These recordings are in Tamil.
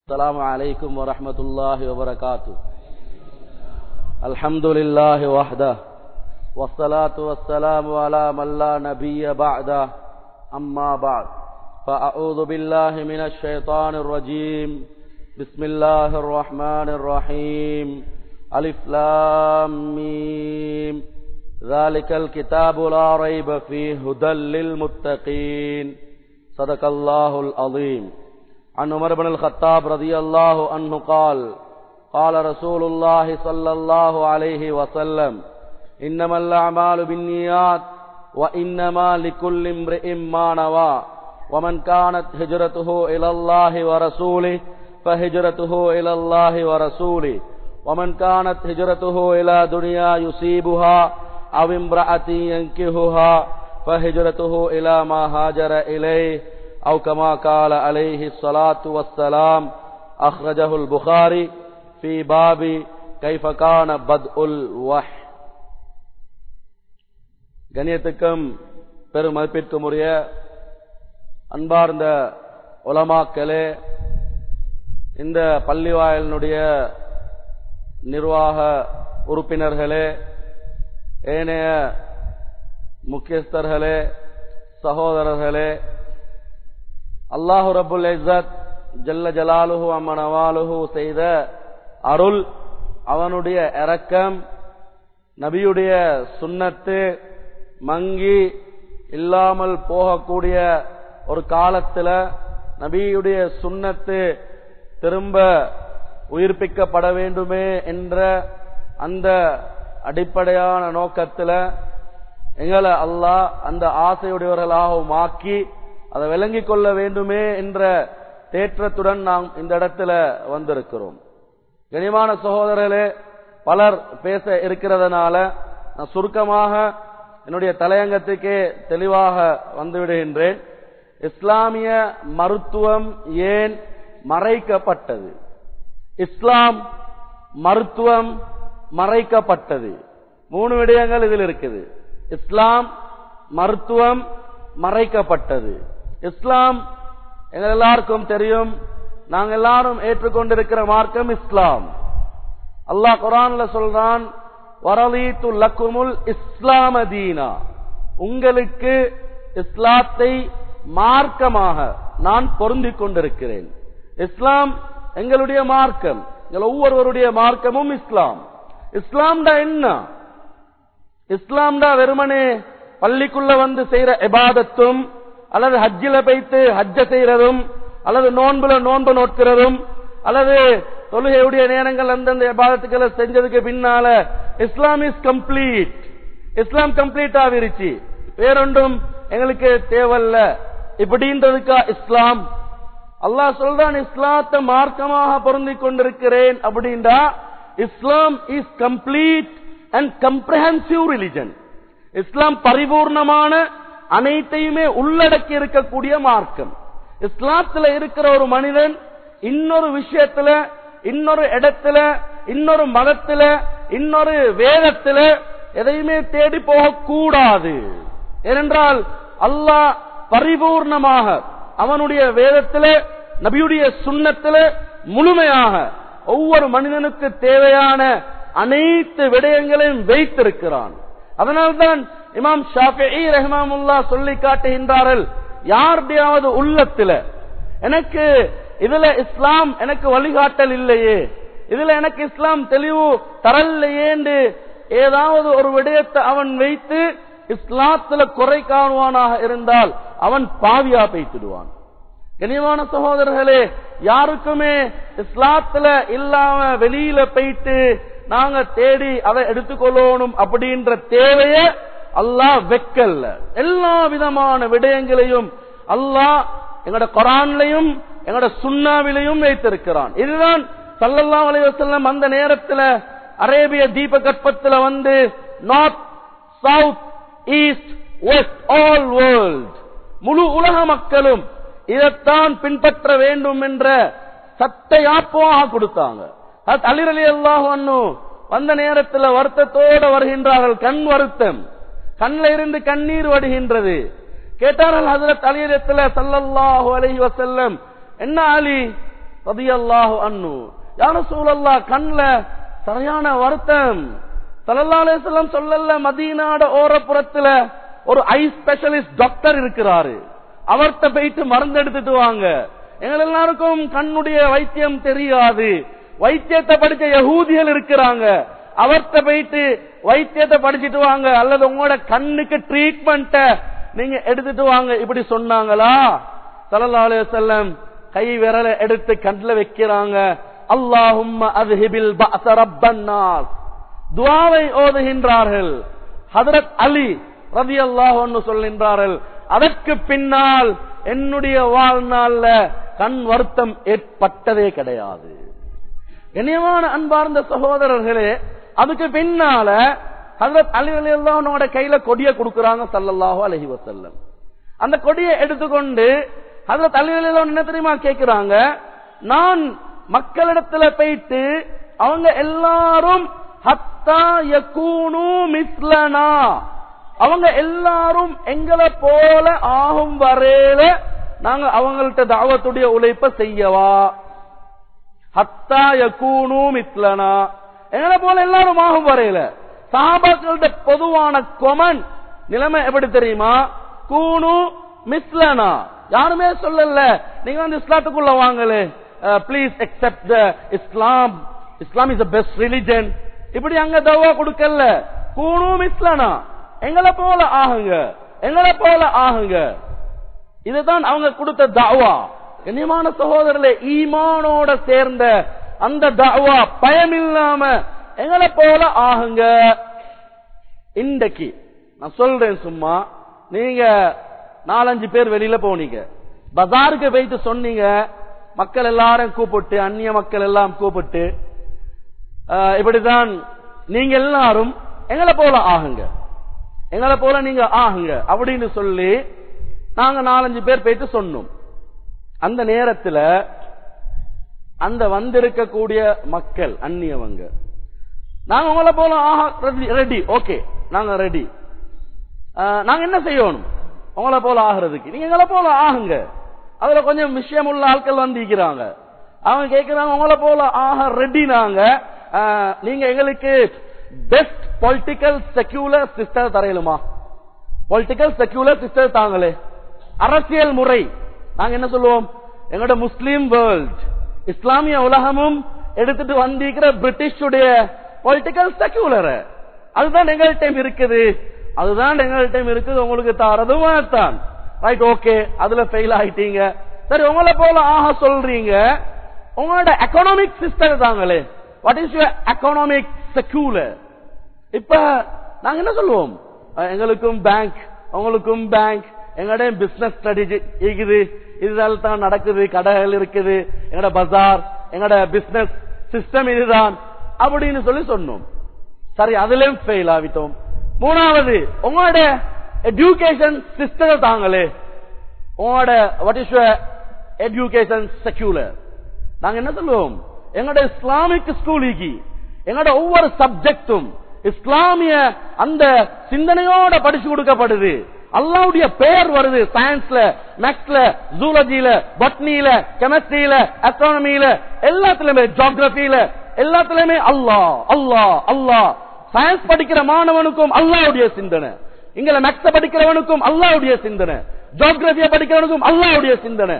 السلام عليكم ورحمة الله وبركاته الحمد لله وحده والصلاة والسلام على من لا نبي بعده أما بعد فأعوذ بالله من الشيطان الرجيم بسم الله الرحمن الرحيم ألف لام ميم ذلك الكتاب لا ريب فيه هدى للمتقين صدق الله العظيم عن عمر بن الخطاب رضي الله عنه قال قال رسول الله صلى الله عليه وسلم إنما الأعمال بالنيات وإنما لكل امرئ ما نوى ومن كانت هجرته إلى الله ورسوله فهجرته إلى الله ورسوله ومن كانت هجرته إلى دنيا يصيبها أو امرأة ينكهها فهجرته إلى ما هاجر إليه أو كما قال عليه الصلاة والسلام أخرجه البخاري في باب كيف كان بدء الوحي கண்ணியத்துக்கும் பெரும் மதிப்பிற்கும் உரிய அன்பார்ந்த உலமாக்களே இந்த பள்ளிவாயலினுடைய நிர்வாக உறுப்பினர்களே ஏனைய முக்கியஸ்தர்களே சகோதரர்களே அல்லாஹு ரபுல் இஸ்ஸத் ஜல்ல ஜலாலுஹு அம்மனவாலுஹு செய்த அருள் அவனுடைய இரக்கம் நபியுடைய சுண்ணத்து மங்கி இல்லாமல் போகக்கூடிய ஒரு காலத்துல நபியுடைய சுண்ணத்து திரும்ப உயிர்ப்பிக்கப்பட வேண்டுமே என்ற அந்த அடிப்படையான நோக்கத்துல எங்களை அல்லாஹ் அந்த ஆசையுடையவர்களாகவும் ஆக்கி அதை விளங்கிக் கொள்ள வேண்டுமே என்ற தேற்றத்துடன் நாம் இந்த இடத்துல வந்திருக்கிறோம் கனிமான சகோதரர்களே பலர் பேச இருக்கிறதுனால நான் சுருக்கமாக என்னுடைய தலையங்கத்துக்கே தெளிவாக வந்துவிடுகின்றேன் இஸ்லாமிய மருத்துவம் ஏன் மறைக்கப்பட்டது இஸ்லாம் மருத்துவம் மறைக்கப்பட்டது மூணு விடயங்கள் இதில் இருக்குது இஸ்லாம் மருத்துவம் மறைக்கப்பட்டது இஸ்லாம் எங்கள் எல்லாருக்கும் தெரியும் நாங்கள் எல்லாரும் ஏற்றுக்கொண்டிருக்கிற மார்க்கம் இஸ்லாம் அல்லாஹ் குரான்ல சொல்றான் வரலீத்து லக்குமுல் இஸ்லாமதீனா உங்களுக்கு இஸ்லாத்தை மார்க்கமாக நான் பொருந்திக் கொண்டிருக்கிறேன் இஸ்லாம் எங்களுடைய மார்க்கம் எங்கள் ஒவ்வொருவருடைய மார்க்கமும் இஸ்லாம் இஸ்லாம்டா என்ன இஸ்லாம்டா வெறுமனே பள்ளிக்குள்ள வந்து செய்யற எபாதத்தும் அல்லது ஹஜ்ஜில பைத்து ஹஜ்ஜ செய்யறதும் அல்லது நோன்புல நோன்பு நோட்கிறதும் அல்லது தொழுகையுடைய நேரங்கள் அந்தந்த எபாதத்துக்களை செஞ்சதுக்கு பின்னால Islam is complete Islam complete ஆகிருச்சு வேறொன்றும் எங்களுக்கு தேவையில்ல இப்படின்றதுக்கா இஸ்லாம் அல்லாஹ் சொல்றான் இஸ்லாத்தை மார்க்கமாக பொருந்தி கொண்டிருக்கிறேன் அப்படின்றா Islam is complete and comprehensive religion Islam பரிபூர்ணமான அனைத்தையுமே உள்ளடக்கி இருக்கக்கூடிய மார்க்கம் இஸ்லாத்துல இருக்கிற ஒரு மனிதன் இன்னொரு விஷயத்துல இன்னொரு இடத்துல இன்னொரு மதத்துல இன்னொரு வேதத்துல எதையுமே தேடி போகக்கூடாது ஏனென்றால் அல்லாஹ் பரிபூர்ணமாக அவனுடைய வேதத்துல நபியுடைய சுண்ணத்துல முழுமையாக ஒவ்வொரு மனிதனுக்கு தேவையான அனைத்து விடயங்களையும் வைத்திருக்கிறான் அதனால்தான் இமாம் ஷாஃபி ரஹ்மாமுல்லா சொல்லி காட்டுகின்றார்கள் யாருடையாவது உள்ளத்துல எனக்கு இதுல இஸ்லாம் எனக்கு வழிகாட்டல் இல்லையே இதுல எனக்கு இஸ்லாம் தெளிவு தரலையேண்டு ஏதாவது ஒரு விடயத்தை அவன் வைத்து இஸ்லாத்துல குறை காணுவானாக இருந்தால் அவன் பாவியா பேசிடுவான் கனிவான சகோதரர்களே யாருக்குமே இஸ்லாத்துல இல்லாம வெளியில போயிட்டு நாங்க தேடி அதை எடுத்துக்கொள்ளணும் அப்படின்ற தேவைய அல்லாஹ் வெக்கல்ல எல்லா விதமான விடயங்களையும் அல்லாஹ் எங்கட குரான்லையும் எங்கட சுண்ணாவிலையும் வைத்திருக்கிறான் இதுதான் சல்லல்லா அலைவசல்லம் அந்த நேரத்துல அரேபிய தீப கற்பத்துல வந்து north south east west all world முழு உலக மக்களும் இதைத்தான் பின்பற்ற வேண்டும் என்ற சட்டையாப்பமாக கொடுத்தாங்க அலிரலி அல்லாஹ் வந்த நேரத்தில் வருத்தத்தோடு வருகின்றார்கள் கண் வருத்தம் கண்ணில் இருந்து கண்ணீர் வடுகின்றது கேட்டார்கள் ஹசரத் அலிரத்துல சல்லல்லாஹு அலைஹி வசல்லம் என்ன அலி ரதியல்லாஹு அன்னு யார சூழல்லா கண்ல சரியான வருத்தம் சல்லல்லாஹு அலைஹி வஸல்லம் சொல்லல மதீனாட ஓரப்புறத்துல ஒரு ஐ ஸ்பெஷலிஸ்ட் டாக்டர் இருக்கிறாரு அவர்கிட்ட போயிட்டு மருந்து எடுத்துட்டு வாங்க எங்கள் எல்லாருக்கும் கண்ணுடைய வைத்தியம் தெரியாது வைத்தியத்தை படிச்ச யகூதிகள் இருக்கிறாங்க அவர்கிட்ட போயிட்டு வைத்தியத்தை படிச்சிட்டு வாங்க அல்லது உங்களோட கண்ணுக்கு ட்ரீட்மெண்ட்ட நீங்க எடுத்துட்டு வாங்க இப்படி சொன்னாங்களா சல்லல்லாஹு அலைஹி வஸல்லம் கை விரல எடுத்து கண்ணுல வைக்கிறாங்க அல்லாஹும்ம அத்ஹிபில் பஅஸ ரப்பன் நாஸ் துஆவை ஓதுகின்றார்கள் ஹதரத் அலி ரலியல்லாஹு அன்ஹு சொல்கின்றார்கள் அதற்கு பின்னால் என்னுடைய வாழ்நாள்ல கண் வருத்தம் ஏற்பட்டதே கிடையாது கண்ணியமான அன்பார்ந்த சகோதரர்களே அதுக்கு பின்னால ஹசரத் அலி அலி அல்லாஹனோட கையில கொடியை கொடுக்கறாங்க சல்லல்லாஹு அலஹி வசல்லம் அந்த கொடியை எடுத்துக்கொண்டு ஹசரத் அலி அலி அல்லாஹ் என்ன தெரியுமா கேட்கிறாங்க நான் மக்களிடத்துல போயிட்டு அவங்க எல்லாரும் ஹத்தா யகூனு மிஸ்லனா அவங்க எல்லாரும் எங்களை போல ஆகும் வரையில நாங்க அவங்கள்ட்ட தாவத்துடைய உழைப்ப செய்யவா ஹத்தா யகூனு மிஸ்லனா எங்களை போல எல்லாரும் ஆகும் வரையில சாபாக்களோட பொதுவான கொமன் நிலைமை எப்படி தெரியுமா கூனு மிஸ்லனா யாருமே சொல்லல நீங்க வந்து இஸ்லாத்துக்குள்ள வாங்கலே please accept the Islam Islam is the best religion இப்படி அங்க தவா கொடுக்கல கூனு மிஸ்லனா எங்களை போல ஆகுங்க எங்களை போல ஆகுங்க இதுதான் அவங்க கொடுத்த தாவா கண்ணியமான சகோதரர்களே ஈமானோட சேர்ந்த அந்த தாவா பயம் இல்லாம எங்களை போல ஆகுங்க இன்றைக்கு நான் சொல்றேன் சும்மா நீங்க நாலஞ்சு பேர் வெளியில போனீங்க பஜாருக்கு போயிட்டு சொன்னீங்க மக்கள் எல்லாரும் கூப்பிட்டு அந்நிய மக்கள் எல்லாம் கூப்பிட்டு ஆஹ், இப்படிதான் நீங்க எல்லாரும் எங்களை போல ஆகுங்க எங்களை போல நீங்க ஆகுங்க அப்படின்னு சொல்லி நாங்க நாலஞ்சு பேர் போயிட்டு சொன்னோம் அந்த நேரத்துல அந்த வந்திருக்கக்கூடிய மக்கள் அந்நியவங்க நாங்க உங்களை போல ஆஹா ரெடி ஓகே நாங்க ரெடி நாங்க என்ன செய்யணும் உங்களை போல ஆகுறதுக்கு நீங்க எங்களை போல ஆகுங்க அதுல கொஞ்சம் விஷயம் உள்ள ஆட்கள் வந்திருக்கிறாங்க அவங்க கேட்கிறாங்க உங்களை போல ஆக ரெடி நாங்க ஆஹ், நீங்க எங்களுக்கு பெஸ்ட் பொலிட்டிக்கல் செக்யூலர் சிஸ்டர் தரையிலுமா பொலிட்டிக்கல் செக்யூலர் சிஸ்டர் தாங்களே அரசியல் முறை நாங்க என்ன சொல்லுவோம் எங்களோட முஸ்லீம் வேர்ல்ட் இஸ்லாமிய உலகமும் எடுத்துட்டு வந்திருக்கிற பிரிட்டிஷுடைய பொலிட்டிக்கல் செக்யூலர் அதுதான் எங்கள்கிட்ட இருக்குது அதுதான் எங்கள்கிட்ட இருக்குது உங்களுக்கு தாரதும் தான் ரைட் ஓகே அதுல ஃபெயில் ஆயிட்டீங்க சரி உங்களை போல ஆக சொல்றீங்க உங்களோட எக்கனாமிக் சிஸ்டம் தாங்களே what is your economic secular இப்ப நாங்க என்ன சொல்லுவோம் அஹ் எங்களுக்கும் பேங்க் உங்களுக்கும் பேங்க் எங்களோட பிசினஸ் ஸ்ட்ராட்டஜி இருக்குது இதுதான் தான் நடக்குது கடைகள் இருக்குது எங்களோட பஜார் எங்களோட பிசினஸ் சிஸ்டம் இதுதான் அப்படின்னு சொல்லி சொன்னோம் சரி அதுலயும் ஃபெயில் ஆகிட்டோம் மூணாவது உங்களோட எஜுகேஷன் சிஸ்டம் தாங்களே உங்களோட வாட் இஸ் எஜுகேஷன் செக்யூலர் நாங்க என்ன சொல்லுவோம் எங்களோட இஸ்லாமிக் ஸ்கூலுக்கு எங்களோட ஒவ்வொரு சப்ஜெக்டும் இஸ்லாமிய அந்த சிந்தனையோட படிச்சு கொடுக்கப்படுது அல்லாவுடைய பெயர் வருது சயின்ஸ்ல மேக்ஸ்ல ஜூலஜில பட்னியில கெமிஸ்ட்ரியில அஸ்ட்ரானமியில எல்லாத்துலயுமே ஜியோகிரபியில எல்லாத்துலயுமே அல்லாஹ் அல்லாஹ் அல்லாஹ் சயின்ஸ் படிக்கிற மாணவனுக்கும் அல்லாவுடைய சிந்தனை இங்கல மேக்ஸ படிக்கிறவனுக்கும் அல்லாவுடைய சிந்தனை ஜியோகிரபிய படிக்கிறவனுக்கும் அல்லாவுடைய சிந்தனை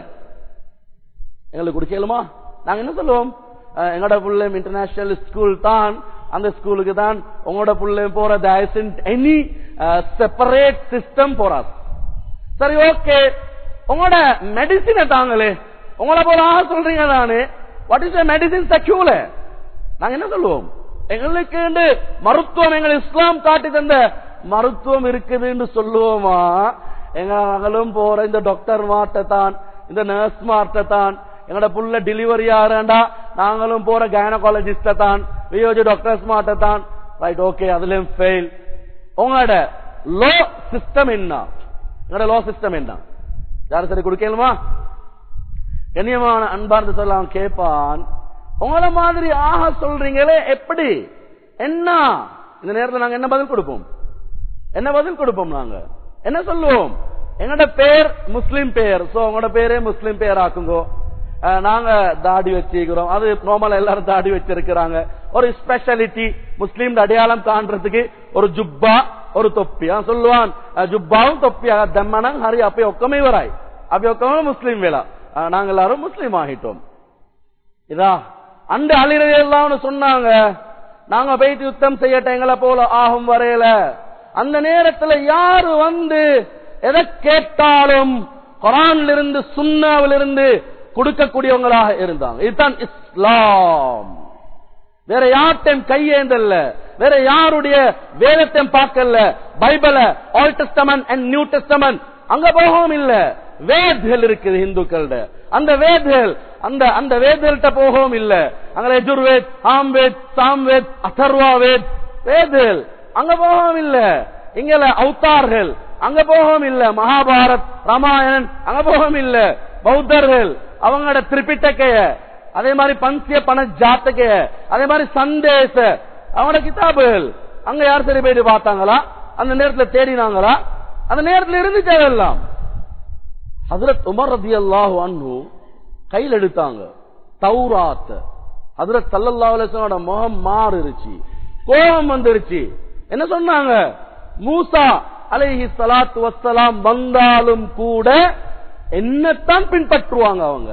எங்களுக்கு குடிக்கலுமா நாங்க என்ன சொல்லுவோம் அஹ், எங்களோட புள்ளையும் இன்டர்நேஷனல் ஸ்கூல் தான் அந்த ஸ்கூலுக்கு தான் உங்களோட புள்ளையும் போற எனி செப்பரேட் சிஸ்டம் போறா சரி ஓகே உங்களோட மெடிசினை தாங்களே உங்களை போல ஆக சொல்றீங்க தானே வாட் இஸ் மெடிசின் செக்யூல நாங்க என்ன சொல்லுவோம் எங்களுக்கு மருத்துவம் எங்கள் இஸ்லாம் காட்டி தந்த மருத்துவம் இருக்குதுன்னு சொல்லுவோமா எங்க மகளும் போற இந்த டாக்டர் மார்ட்ட தான் இந்த நர்ஸ் மார்ட்ட தான் எங்கட புள்ள டெலிவரி ஆறேண்டா நாங்களும் போற கைனகாலஜிஸ்ட தான் வியோஜி டாக்டர்ஸ் மார்ட்ட தான் ரைட் ஓகே அதுலயும் ஃபெயில் உங்களோட லோ சிஸ்டம் என்ன எங்களோட லோ சிஸ்டம் என்ன யாரும் சரி கொடுக்கலுமா கண்ணியமான அன்பார்ந்து சொல்லலாம் கேட்பான் உங்களை மாதிரி ஆக சொல்றீங்களே எப்படி என்ன இந்த நேரத்தில் நாங்க என்ன பதில் கொடுப்போம் என்ன பதில் கொடுப்போம் நாங்க என்ன சொல்லுவோம் எங்களோட பேர் முஸ்லிம் பேர் சோ உங்களோட பேரே முஸ்லிம் பேர் ஆக்குங்கோ அஹ், நாங்க தாடி வச்சிருக்கிறோம் அது நார்மலா எல்லாரும் தாடி வச்சிருக்கிறாங்க ஒரு ஸ்பெஷாலிட்டி முஸ்லீம் அடையாளம் காண்றதுக்கு ஒரு ஜுப்பா ஒரு தொப்பி அவன் சொல்லுவான் அஹ், ஜுப்பாவும் தொப்பியா தம்மனங் ஹரி அப்ப ஒக்கமே வராய் அப்ப ஒக்கமே முஸ்லீம் வேலா அஹ், நாங்க எல்லாரும் முஸ்லீம் ஆகிட்டோம் இதா அந்த அழிறதெல்லாம் சொன்னாங்க நாங்க போயிட்டு யுத்தம் செய்யட்ட எங்களை போல ஆகும் வரையில அந்த நேரத்துல யாரு வந்து எதை கேட்டாலும் குரான்ல இருந்து சுண்ணாவில இருந்து கொடுக்கக்கூடியவங்களாக இருந்தாங்க இதுதான் இஸ்லாம் வேற யார்ட்டையும் கையேந்தல்ல வேற யாருடைய வேதத்தையும் பார்க்கல பைபிள old testament and new testament அங்க போகவும் இல்ல வேத்கள் இருக்குது இந்துக்கள்ட அந்த வேத்கள் அந்த அந்த வேத்கள்கிட்ட போகவும் இல்ல அங்க எஜுர்வேத் ஆம்வேத் சாம்வேத் அதர்வா வேத் வேத்கள் அங்க போகவும் இல்ல இங்கல அவுத்தார்கள் அங்க போகவும் இல்ல மகாபாரத் ராமாயணன் அங்க போகவும் இல்ல பௌத்தர்கள் அவங்களோட திரிபிட்டக்கைய அதே மாதிரி பஞ்சிய பண ஜாத்தக அதே மாதிரி சந்தேச அவனோட கிதாபுகள் அங்க யார் சரி போயிட்டு பார்த்தாங்களா அந்த நேரத்துல தேடினாங்களா அந்த நேரத்துல இருந்துச்சு அதெல்லாம் ஹசரத் உமர் ரதி அல்லாஹு அன்ஹு கையில் எடுத்தாங்க தௌராத் ஹசரத் சல்லல்லாஹு அலைஹி வஸல்லமோட முகம் மாறிடுச்சு கோபம் வந்துருச்சு என்ன சொன்னாங்க மூசா அலைஹி ஸலாத்து வஸ்ஸலாம் வந்தாலும் கூட என்னத்தான் பின்பற்றுவாங்க அவங்க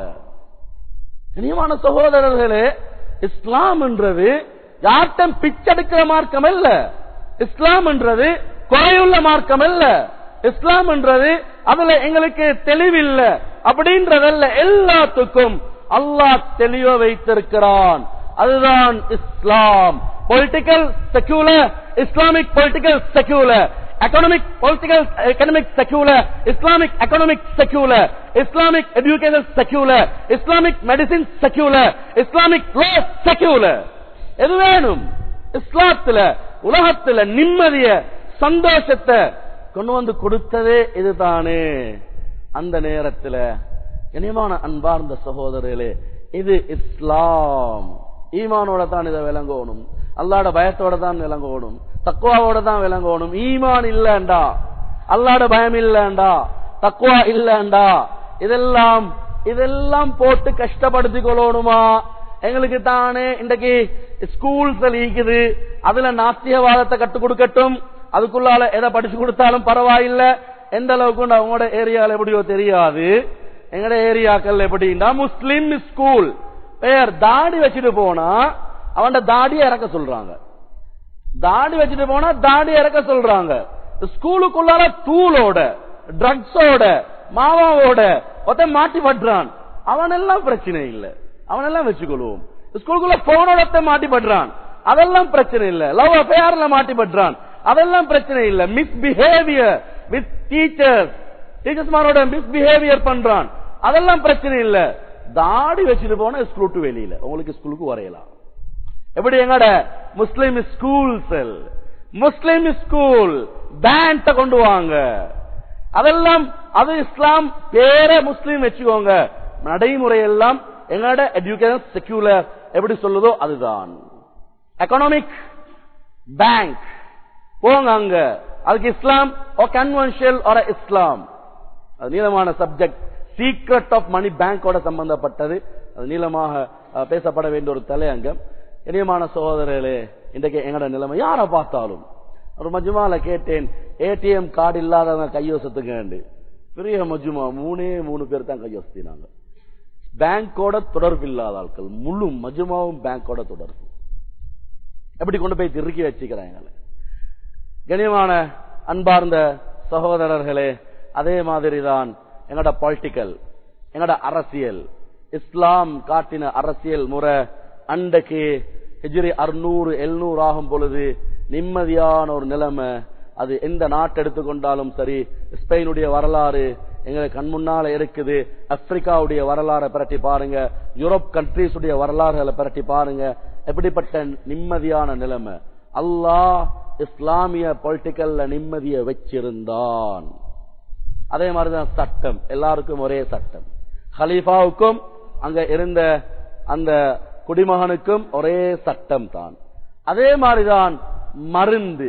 கனியமான சகோதரர்களே இஸ்லாம் என்றது யார்ட்டம் பிச்செடுக்கிற மார்க்கம் அல்ல இஸ்லாம் என்றது குறையுள்ள மார்க்கம் அல்ல இஸ்லாம் என்றது அதுல எங்களுக்கு தெளிவில்ல அப்படின்றதல்ல எல்லாத்துக்கும் அல்லாஹ் தெளிவ வைத்திருக்கிறான் அதுதான் Islam political secular Islamic political secular economic political economic secular Islamic economic secular Islamic education secular Islamic medicine secular Islamic law secular எது வேணும் இஸ்லாத்துல உலகத்துல நிம்மதிய சந்தோஷத்தை கொண்டு வந்து கொடுத்ததே இதுதானே அந்த நேரத்துல இனிமான அன்பார்ந்த சகோதரர்களே இது இஸ்லாம் ஈமானோட தான் இதை விளங்கணும் அல்லாட பயத்தோட தான் விளங்கணும் தக்குவாவோட தான் விளங்கணும் ஈமான் இல்லண்டா அல்லாட பயம் இல்லண்டா தக்குவா இல்லண்டா இதெல்லாம் இதெல்லாம் போட்டு கஷ்டப்படுத்திக் கொள்ளணுமா எங்களுக்கு தானே இன்றைக்கு ஸ்கூல்ஸ் இருக்குது அதுல நாஸ்திகவாதத்தை கற்றுக் கொடுக்கட்டும் அதுக்குள்ளால எதை படிச்சு கொடுத்தாலும் பரவாயில்ல எந்த அளவுக்கு அவங்களோட ஏரியால எப்படியோ தெரியாது எங்கட ஏரியாக்கள் எப்படின்னா முஸ்லிம் ஸ்கூல் பேர் தாடி வச்சுட்டு போனா அவன் தாடியை இறக்க சொல்றாங்க தாடி வச்சுட்டு போனா தாடி இறக்க சொல்றாங்க ஸ்கூலுக்குள்ளால தூளோட ட்ரக்ஸோட மாவாவோட ஒருத்தன் மாட்டி படுறான் அவன் எல்லாம் பிரச்சனை இல்ல அவன் எல்லாம் வச்சுக்கொள்வோம் ஸ்கூலுக்குள்ள போனோட மாட்டி படுறான் அதெல்லாம் பிரச்சனை இல்ல லவ் அஃபேர்ல மாட்டி படுறான் அதெல்லாம் பிரச்சனை இல்ல மிஸ்பிஹேவியர் வித் டீச்சர்ஸ் டீச்சர்ஸ்மாரோட மிஸ்பிஹேவியர் பண்றான் அதெல்லாம் பிரச்சனை இல்ல தாடி வச்சுட்டு போனா ஸ்கூல் விட்டு வெளியில உங்களுக்கு ஸ்கூலுக்கு வரையலாம் எப்படி எங்கட முஸ்லிம் ஸ்கூல் செல் முஸ்லிம் ஸ்கூல் பேண்ட கொண்டு வாங்க அதெல்லாம் அது இஸ்லாம் பேர முஸ்லீம் வச்சுக்கோங்க நடைமுறை எல்லாம் எங்களோட எஜுகேஷன் செக்யூலர் எப்படி சொல்லுதோ அதுதான் எக்கனாமிக் பேங்க் போங்க அங்க அதுக்கு இஸ்லாம் கன்வென்ஷியல் ஒரு இஸ்லாம் அது நீளமான சப்ஜெக்ட் சீக்ரெட் ஆஃப் மணி பேங்கோட சம்பந்தப்பட்டது அது நீளமாக அஹ், பேசப்பட வேண்டிய ஒரு தலையங்கம் இனியமான சகோதரர்களே இன்றைக்கு எங்கட நிலைமை யாரை பார்த்தாலும் ஒரு மஜ்மால கேட்டேன் ஏடிஎம் கார்டு இல்லாதவங்க கையோசத்துக்கு பெரிய மஜ்மா மூணே மூணு பேர் தான் கையோசத்தினாங்க பேங்கோட தொடர்பு இல்லாத ஆட்கள் முழு மஜ்மாவும் பேங்கோட தொடர்பு எப்படி கொண்டு போய் திருக்கி வச்சுக்கிறாங்க கனியமான அன்பார்ந்த சகோதரர்களே அதே மாதிரிதான் எங்கட பொலிட்டிக்கல் எங்கட அரசியல் இஸ்லாம் காட்டின அரசியல் முறை அண்டைக்கு ஹிஜ்ரி அறுநூறு எழுநூறு ஆகும் பொழுது நிம்மதியான ஒரு நிலைமை அது எந்த நாட்டு எடுத்துக்கொண்டாலும் சரி ஸ்பெயினுடைய வரலாறு எங்களுக்கு கண் முன்னால இருக்குது ஆப்பிரிக்காவுடைய வரலாறை பிரட்டி பாருங்க யூரோப் கண்ட்ரீஸ் உடைய வரலாறுகளை பிரட்டி பாருங்க எப்படிப்பட்ட நிம்மதியான நிலைமை அல்லாஹ் இஸ்லாமிய பொலிட்டிக்கல்ல நிம்மதியை வச்சிருந்தான் அதே மாதிரிதான் சட்டம் எல்லாருக்கும் ஒரே சட்டம் ஹலீஃபாவுக்கும் அங்க இருந்த அந்த குடிமகனுக்கும் ஒரே சட்டம் தான் அதே மாதிரிதான் மருந்து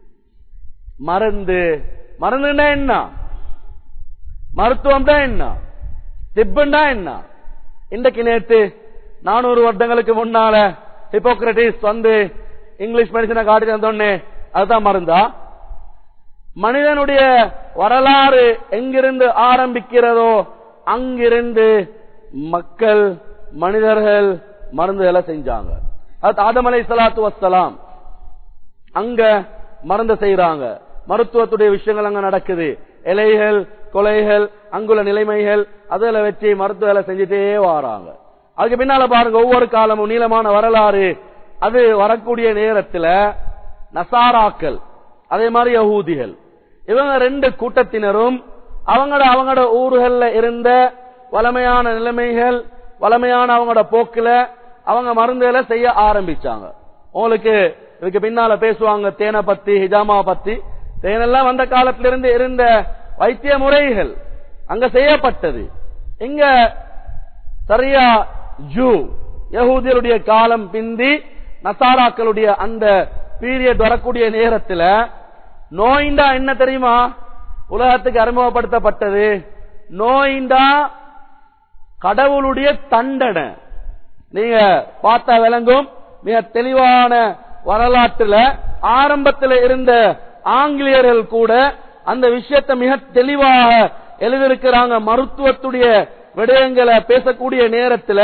மருந்து மருந்துன்னா என்ன மருத்துவம் தான் என்ன திப்புண்டா என்ன இன்றைக்கு நேத்து நானூறு வருடங்களுக்கு முன்னால ஹிப்போக்ரட்டிஸ் வந்து இங்கிலீஷ் மெடிசனை காட்டி தந்தோடனே அதுதான் மருந்தா மனிதனுடைய வரலாறு எங்கிருந்து ஆரம்பிக்கிறதோ அங்கிருந்து மக்கள் மனிதர்கள் மருந்துகளை செஞ்சாங்க அது ஆதமலை சலாத்து வசலாம் அங்க மருந்து செய்யறாங்க மருத்துவத்துடைய விஷயங்கள் அங்க நடக்குது இலைகள் கொலைகள் அங்குள்ள நிலைமைகள் அதுல வச்சு மருத்துவ செஞ்சுட்டே வராங்க அதுக்கு பின்னால பாருங்க ஒவ்வொரு காலமும் நீளமான வரலாறு அது வரக்கூடிய நேரத்துல நசாராக்கள் அதே மாதிரி யகூதிகள் இவங்க ரெண்டு கூட்டத்தினரும் அவங்களோட அவங்களோட ஊர்கள்ல இருந்த வளமையான நிலைமைகள் வளமையான அவங்களோட போக்குல அவங்க மருந்துகளை செய்ய ஆரம்பிச்சாங்க உங்களுக்கு இதுக்கு பின்னால பேசுவாங்க தேனை பத்தி ஹிஜாமா பத்தி தேனெல்லாம் வந்த காலத்திலிருந்து இருந்த வைத்திய முறைகள் அங்க செய்யப்பட்டது இங்க சரியா ஜூ யகூதியருடைய காலம் பிந்தி நசாராக்களுடைய அந்த பீரியட் வரக்கூடிய நேரத்தில் நோயிண்டா என்ன தெரியுமா உலகத்துக்கு அறிமுகப்படுத்தப்பட்டது நோயிண்டா கடவுளுடைய தண்டனை நீங்க பார்த்தா விளங்கும் மிக தெளிவான வரலாற்றுல ஆரம்பத்தில் இருந்த ஆங்கிலேயர்கள் கூட அந்த விஷயத்தை மிக தெளிவாக எழுதியிருக்கிறாங்க மருத்துவத்துடைய விடயங்களை பேசக்கூடிய நேரத்தில்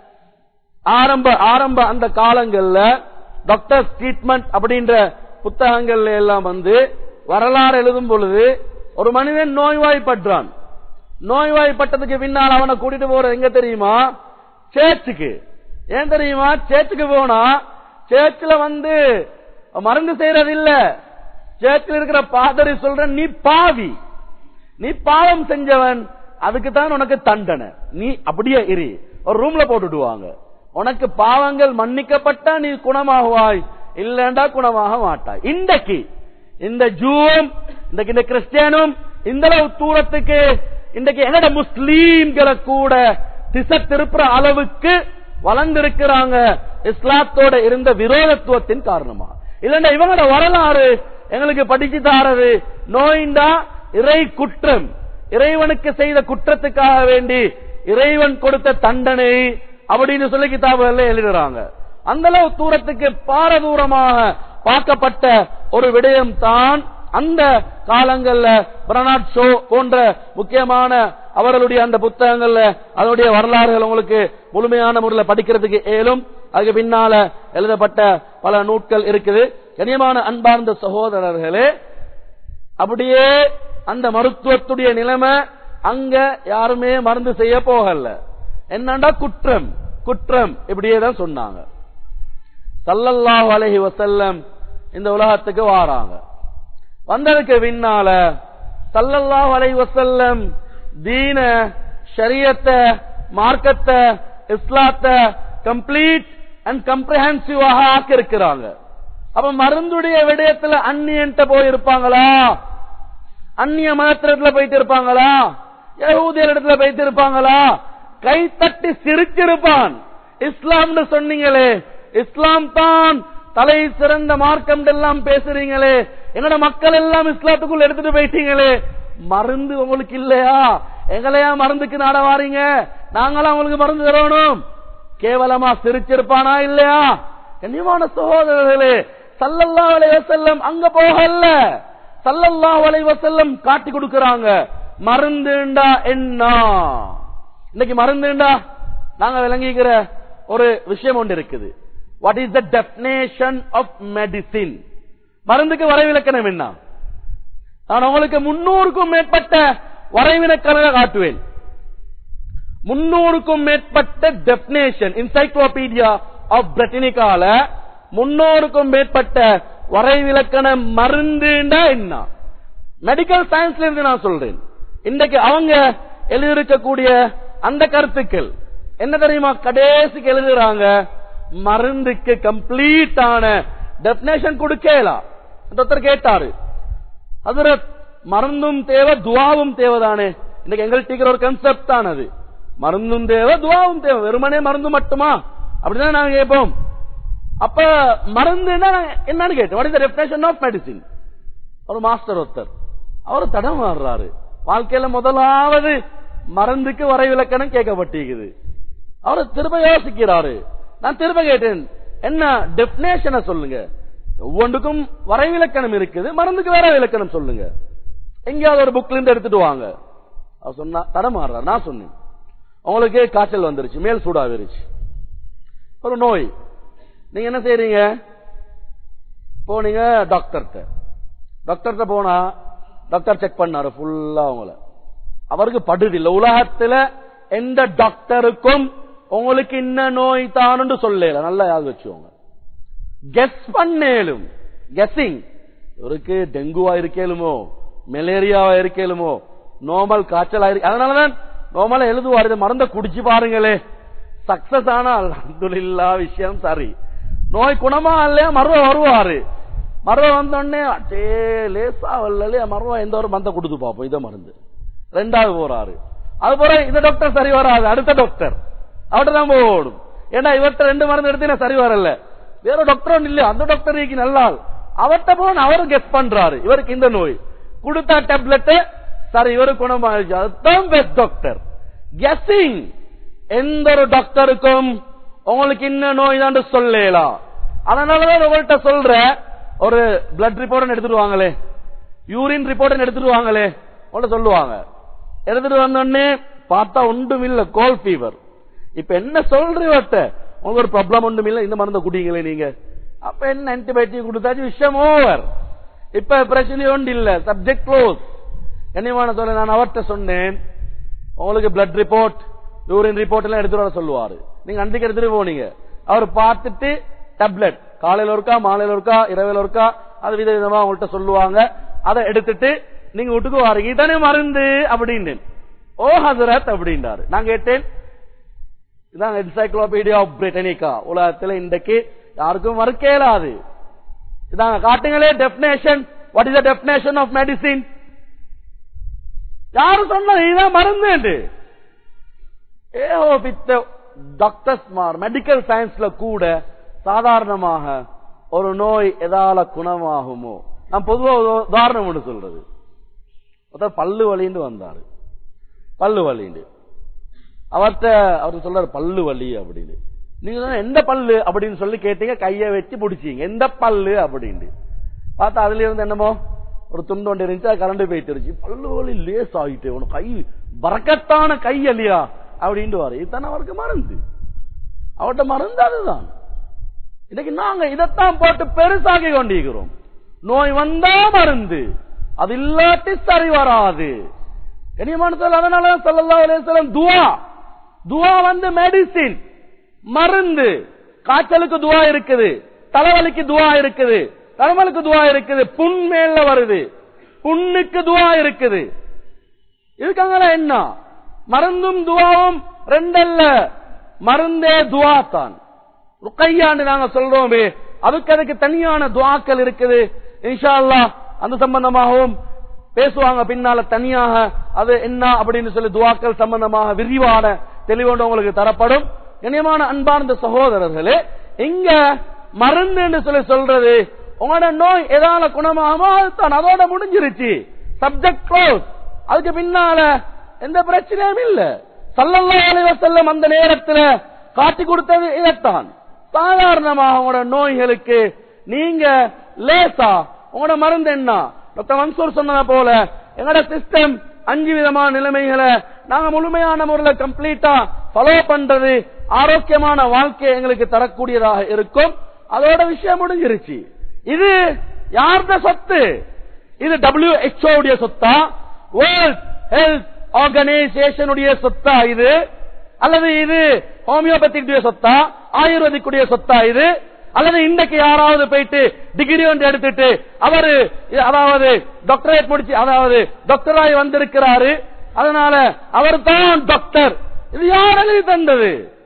ஆரம்ப ஆரம்ப அந்த காலங்கள்ல டாக்டர் ட்ரீட்மெண்ட் அப்படின்ற புத்தகங்கள்ல எல்லாம் வந்து வரலாறு எழுதும் பொழுது ஒரு மனிதன் நோய்வாய்ப்பட்டான் நோய்வாய்ப்பட்டதுக்கு பின்னால் அவனை கூட்டிட்டு போற எங்க தெரியுமா சேர்ச்சுக்கு ஏன் தெரியுமா சேர்ச்சுக்கு போனா சேர்ச்சில் வந்து மருந்து செய்யறது இல்ல சேர்ச்சில் இருக்கிற பாதரி சொல்ற நீ பாவி நீ பாவம் செஞ்சவன் அதுக்கு தான் உனக்கு தண்டனை நீ அப்படியே இரு ஒரு ரூம்ல போட்டுடுவாங்க உனக்கு பாவங்கள் மன்னிக்கப்பட்டா நீ குணமாகுவாய் இல்லண்டா குணமாக மாட்டாய் இன்றைக்கு இந்த ஜூவும் இன்றைக்கு இந்த கிறிஸ்டியனும் இந்த அளவு தூரத்துக்கு இன்றைக்கு என்னோட முஸ்லீம்களை கூட திசை திருப்புற அளவுக்கு வளர்ந்திருக்கிறாங்க இஸ்லாத்தோட இருந்த விரோதத்துவத்தின் காரணமா இல்லண்டா இவங்களோட வரலாறு எங்களுக்கு படிச்சு தாரது நோயிண்டா இறை குற்றம் இறைவனுக்கு செய்த குற்றத்துக்காக வேண்டி இறைவன் கொடுத்த தண்டனை அப்படின்னு சொல்லி கிதாபுகள் எழுதுறாங்க அந்த அளவு தூரத்துக்கு பாரதூரமாக பார்க்கப்பட்ட ஒரு விடயம் தான் அந்த காலங்கள்ல பிரனாட் ஷோ போன்ற முக்கியமான அவர்களுடைய அந்த புத்தகங்கள்ல அதனுடைய வரலாறுகள் உங்களுக்கு முழுமையான முறையில் படிக்கிறதுக்கு ஏலும் அதுக்கு பின்னால எழுதப்பட்ட பல நூட்கள் இருக்குது கனியமான அன்பார்ந்த சகோதரர்களே அப்படியே அந்த மருத்துவத்துடைய நிலைமை அங்க யாருமே மருந்து செய்ய போகல என்னண்டா குற்றம் குற்றம் இப்படியே தான் சொன்னாங்க சல்லல்லாஹு அலஹி வசல்லம் இந்த உலகத்துக்கு வாராங்க வந்ததுக்கு பின்னால சல்லல்லாஹு அலைஹி வசல்லம் தீன ஷரியத்தை மார்க்கத்தை இஸ்லாத்தை கம்ப்ளீட் அண்ட் கம்ப்ரஹென்சிவாக ஆக்கி இருக்கிறாங்க அப்ப மருந்துடைய விடயத்துல அந்நியன்ட்ட போயிருப்பாங்களா அந்நிய மதத்திரத்துல போயிட்டு இருப்பாங்களா யகூதியர் இடத்துல போயிட்டு இருப்பாங்களா கை தட்டி சிரிச்சிருப்பான் இஸ்லாம்னு சொன்னீங்களே இஸ்லாம் தான் தலை சிறந்த மார்க்கம் எல்லாம் பேசுறீங்களே என்னோட மக்கள் எல்லாம் இஸ்லாத்துக்குள்ள எடுத்துட்டு போயிட்டீங்களே மருந்து உங்களுக்கு இல்லையா எங்களையா மருந்துக்கு நாட வாரீங்க நாங்களாம் உங்களுக்கு மருந்து தரணும் கேவலமா சிரிச்சிருப்பானா இல்லையா கண்ணியமான சகோதரர்களே சல்லல்லா வலைவசல்லம் அங்க போகல சல்லல்லா வலைவசல்லம் காட்டி கொடுக்கறாங்க மருந்துண்டா என்ன இன்னைக்கு மருந்துண்டா நாங்க விளங்கிக்கிற ஒரு விஷயம் ஒன்று இருக்குது what is the definition of medicine மருந்துக்கு வரைவிலக்கணம் என்ன நான் உங்களுக்கு முன்னூறுக்கும் மேற்பட்ட வரைவிலக்கண காட்டுவேன் முன்னூறுக்கும் மேற்பட்ட டெபினேஷன் இன்சைக்ளோபீடியா ஆஃப் பிரிட்டனிக்கால முன்னூறுக்கும் மேற்பட்ட வரைவிலக்கண மருந்துண்டா என்ன மெடிக்கல் சயின்ஸ்ல இருந்து நான் சொல்றேன் இன்றைக்கு அவங்க எழுதியிருக்கக்கூடிய அந்த கருத்துக்கள் என்ன தெரியுமா கடைசிக்கு எழுதுறாங்க மருந்துக்கு கம்ப்ளீட்டான டெபினேஷன் கொடுக்கலாம் ஒருத்தர் கேட்டாரு அதுல மருந்தும் தேவை துவாவும் தேவைதானே இன்னைக்கு எங்கள்கிட்ட ஒரு கன்செப்ட் தான் அது மருந்தும் தேவை துவாவும் தேவை வெறுமனே மருந்து மட்டுமா அப்படிதான் நாங்க கேட்போம் அப்ப மருந்துன்னா என்னன்னு கேட்டோம் what is definition of medicine ஒரு மாஸ்டர் ஒருத்தர் அவர் தடம் மாறுறாரு வாழ்க்கையில முதலாவது மருந்துக்கு வரைவிலக்கணம் கேட்கப்பட்டிருக்குது அவர் திரும்ப யோசிக்கிறாரு நான் திரும்ப கேட்டேன் என்ன டெபினேஷனை சொல்லுங்க ஒவ்வொன்றுக்கும் வரைவிலக்கணம் இருக்குது மருந்துக்கு வேற விலக்கணம் சொல்லுங்க எங்கேயாவது ஒரு புக்ல இருந்து எடுத்துட்டு வாங்க அவர் சொன்னா தடமாறுறார் நான் சொன்னேன் உங்களுக்கு காய்ச்சல் வந்துருச்சு மேல் சூடாவிருச்சு ஒரு நோய் நீங்க என்ன செய்றீங்க போனீங்க டாக்டர்கிட்ட டாக்டர்கிட்ட போனா டாக்டர் செக் பண்ணாரு ஃபுல்லா அவங்கள அவருக்கு படுது இல்ல உலகத்துல எந்த டாக்டருக்கும் உங்களுக்கு இன்ன நோய் தானுன்னு சொல்லல நல்லா யாவது வச்சுக்கோங்க கெஸ் பண்ணேலும் கெஸ்ஸிங் இவருக்கு டெங்குவா இருக்கேலுமோ மலேரியாவா இருக்கேலுமோ நார்மல் காய்ச்சலா இருக்கு அதனாலதான் நார்மலா எழுதுவாரு இதை மருந்த குடிச்சு பாருங்களே சக்சஸ் ஆனா அல்ஹம்துலில்லா விஷயம் சரி நோய் குணமா இல்லையா மருவ வருவாரு மருவ வந்தோடனே அட்டே லேசா வரலையா மருவ எந்த ஒரு மருந்தை கொடுத்து பார்ப்போம் இதை மருந்து ரெண்டாவது போறாரு அது போற இந்த டாக்டர் சரி வராது அடுத்த டாக்டர் அவர்கிட்ட தான் போடும் ஏன்னா இவர்கிட்ட ரெண்டு மருந்து எடுத்து சரி வரல வேற டாக்டர் ஒன்றும் இல்லையா அந்த டாக்டர் நல்லா அவர்கிட்ட போன அவரு கெஸ் பண்றாரு இவருக்கு இந்த நோய் கொடுத்தா டேப்லெட் சரி இவரு குணமாயிடுச்சு அதுதான் பெஸ்ட் டாக்டர் கெஸ்ஸிங் எந்த ஒரு டாக்டருக்கும் உங்களுக்கு இன்ன நோய் தான் சொல்லலாம் அதனாலதான் உங்கள்கிட்ட சொல்ற ஒரு பிளட் ரிப்போர்ட் எடுத்துட்டு வாங்களே யூரின் ரிப்போர்ட் எடுத்துட்டு வாங்களே உங்கள்ட்ட சொல்லுவாங்க எடுத்துட்டு வந்தோடனே பார்த்தா ஒன்றும் இல்ல கோல் ஃபீவர் இப்ப என்ன சொல்றீவட்ட உங்களுக்கு ஒரு ப்ராப்ளம் ஒன்றும் இல்ல இந்த மருந்தை குடிங்களே நீங்க அப்ப என்ன ஆன்டிபயோட்டிக் கொடுத்தாச்சு விஷயம் ஓவர் இப்ப பிரச்சனை ஒன்று இல்ல சப்ஜெக்ட் க்ளோஸ் என்னமான சொல்ல நான் அவர்கிட்ட சொன்னேன் உங்களுக்கு பிளட் ரிப்போர்ட் யூரின் ரிப்போர்ட் எல்லாம் எடுத்துட்டு வர சொல்லுவாரு நீங்க அன்றைக்கு எடுத்துட்டு போனீங்க அவர் பார்த்துட்டு டேப்லெட் காலையில ஒருக்கா மாலையில ஒருக்கா இரவில் ஒருக்கா அது வித விதமா உங்கள்கிட்ட சொல்லுவாங்க அதை எடுத்துட்டு நீங்க வீட்டுக்கு வாரீங்க இதானே மருந்து அப்படின்னு ஓ ஹசரத் அப்படின்றாரு நான் கேட்டேன் இதான் என்சைக்ளோபீடியா ஆஃப் பிரிட்டனிகா உலகத்துல இன்றைக்கு யாருக்கும் மறுக்க இயலாது இதாங்க காட்டுங்களே definition what is the definition of medicine யாரு சொன்ன இதுதான் மருந்து ஏகோபித்த டாக்டர்ஸ் மார் மெடிக்கல் சயின்ஸ்ல கூட சாதாரணமாக ஒரு நோய் எதால குணமாகுமோ நான் பொதுவா ஒரு உதாரணம் ஒன்று சொல்றது ஒருத்தர் பல்லு வலின்னு வந்தாரு பல்லு வலின்னு அவர்கிட்ட அவர் சொல்றாரு பல்லு வலி அப்படின்னு நீங்க சொன்ன எந்த பல்லு அப்படின்னு சொல்லி கேட்டீங்க கைய வச்சு பிடிச்சீங்க எந்த பல்லு அப்படின்னு பார்த்தா அதுல இருந்து என்னமோ ஒரு துண்டு ஒன்று இருந்துச்சு அது கரண்ட் போயிட்டு பல்லு வலி லேஸ் ஆகிட்டு உனக்கு கை பறக்கத்தான கை இல்லையா அப்படின்ட்டு வாரு இதுதானே அவருக்கு மருந்து அவர்கிட்ட மருந்து அதுதான் இன்னைக்கு நாங்க இதைத்தான் போட்டு பெருசாக்கி கொண்டிருக்கிறோம் நோய் வந்தா மருந்து அது இல்லாட்டி சரி வராது கனியமான அதனால சொல்லலாம் அலையம் துவா துவா வந்து மெடிசின் மருந்து காய்ச்சலுக்கு துவா இருக்குது தலைவலிக்கு துவா இருக்குது தலைமலுக்கு துவா இருக்குது புண் மேல வருது புண்ணுக்கு துவா இருக்குது இருக்காங்களா என்ன மருந்தும் துவாவும் ரெண்டல்ல மருந்தே துவா தான் ருக்கையான்னு நாங்க சொல்றோமே அதுக்கு அதுக்கு தனியான துவாக்கள் இருக்குது இன்ஷா அல்லாஹ் அந்த சம்பந்தமாகவும் பேசுவாங்க பின்னால தனியாக அது என்ன அப்படின்னு சொல்லி துவாக்கள் சம்பந்தமாக விரிவான தெளிவோடு உங்களுக்கு தரப்படும் இனியமான அன்பார்ந்த சகோதரர்களே இங்க மருந்து என்று சொல்லி சொல்றது உங்களோட நோய் எதால குணமாகுமோ அதுதான் அதோட முடிஞ்சிருச்சு சப்ஜெக்ட் க்ளோஸ் அதுக்கு பின்னால எந்த பிரச்சனையும் இல்ல சல்லல்லாஹு அலைஹி வஸல்லம் அந்த நேரத்துல காட்டி கொடுத்தது இதைத்தான் சாதாரணமாக உங்களோட நோய்களுக்கு நீங்க லேசா உங்களோட மருந்து என்ன டாக்டர் மன்சூர் சொன்னதை போல எங்களோட சிஸ்டம் அஞ்சு விதமான நிலைமைகளை நாங்க முழுமையான முறையில் கம்ப்ளீட்டா ஃபாலோ பண்றது ஆரோக்கியமான வாழ்க்கை எங்களுக்கு தரக்கூடியதாக இருக்கும் அதோட விஷயம் முடிஞ்சிருச்சு இது யார்த சொத்து இது டபிள்யூஹெச்ஓ உடைய சொத்தா வேர்ல்ட் ஹெல்த் ஆர்கனைசேஷனுடைய சொத்தா இது அல்லது இது ஹோமியோபதிக் சொத்தா ஆயுர்வேதிக்குடைய சொத்தா இது அல்லது இன்னைக்கு யாராவது போயிட்டு டிகிரி ஒன்று எடுத்துட்டு அவரு அதாவது டாக்டரேட் முடிச்சு அதாவது டாக்டராய் வந்திருக்கிறாரு அதனால அவர் தான் டாக்டர் இது யார் எழுதி தந்தது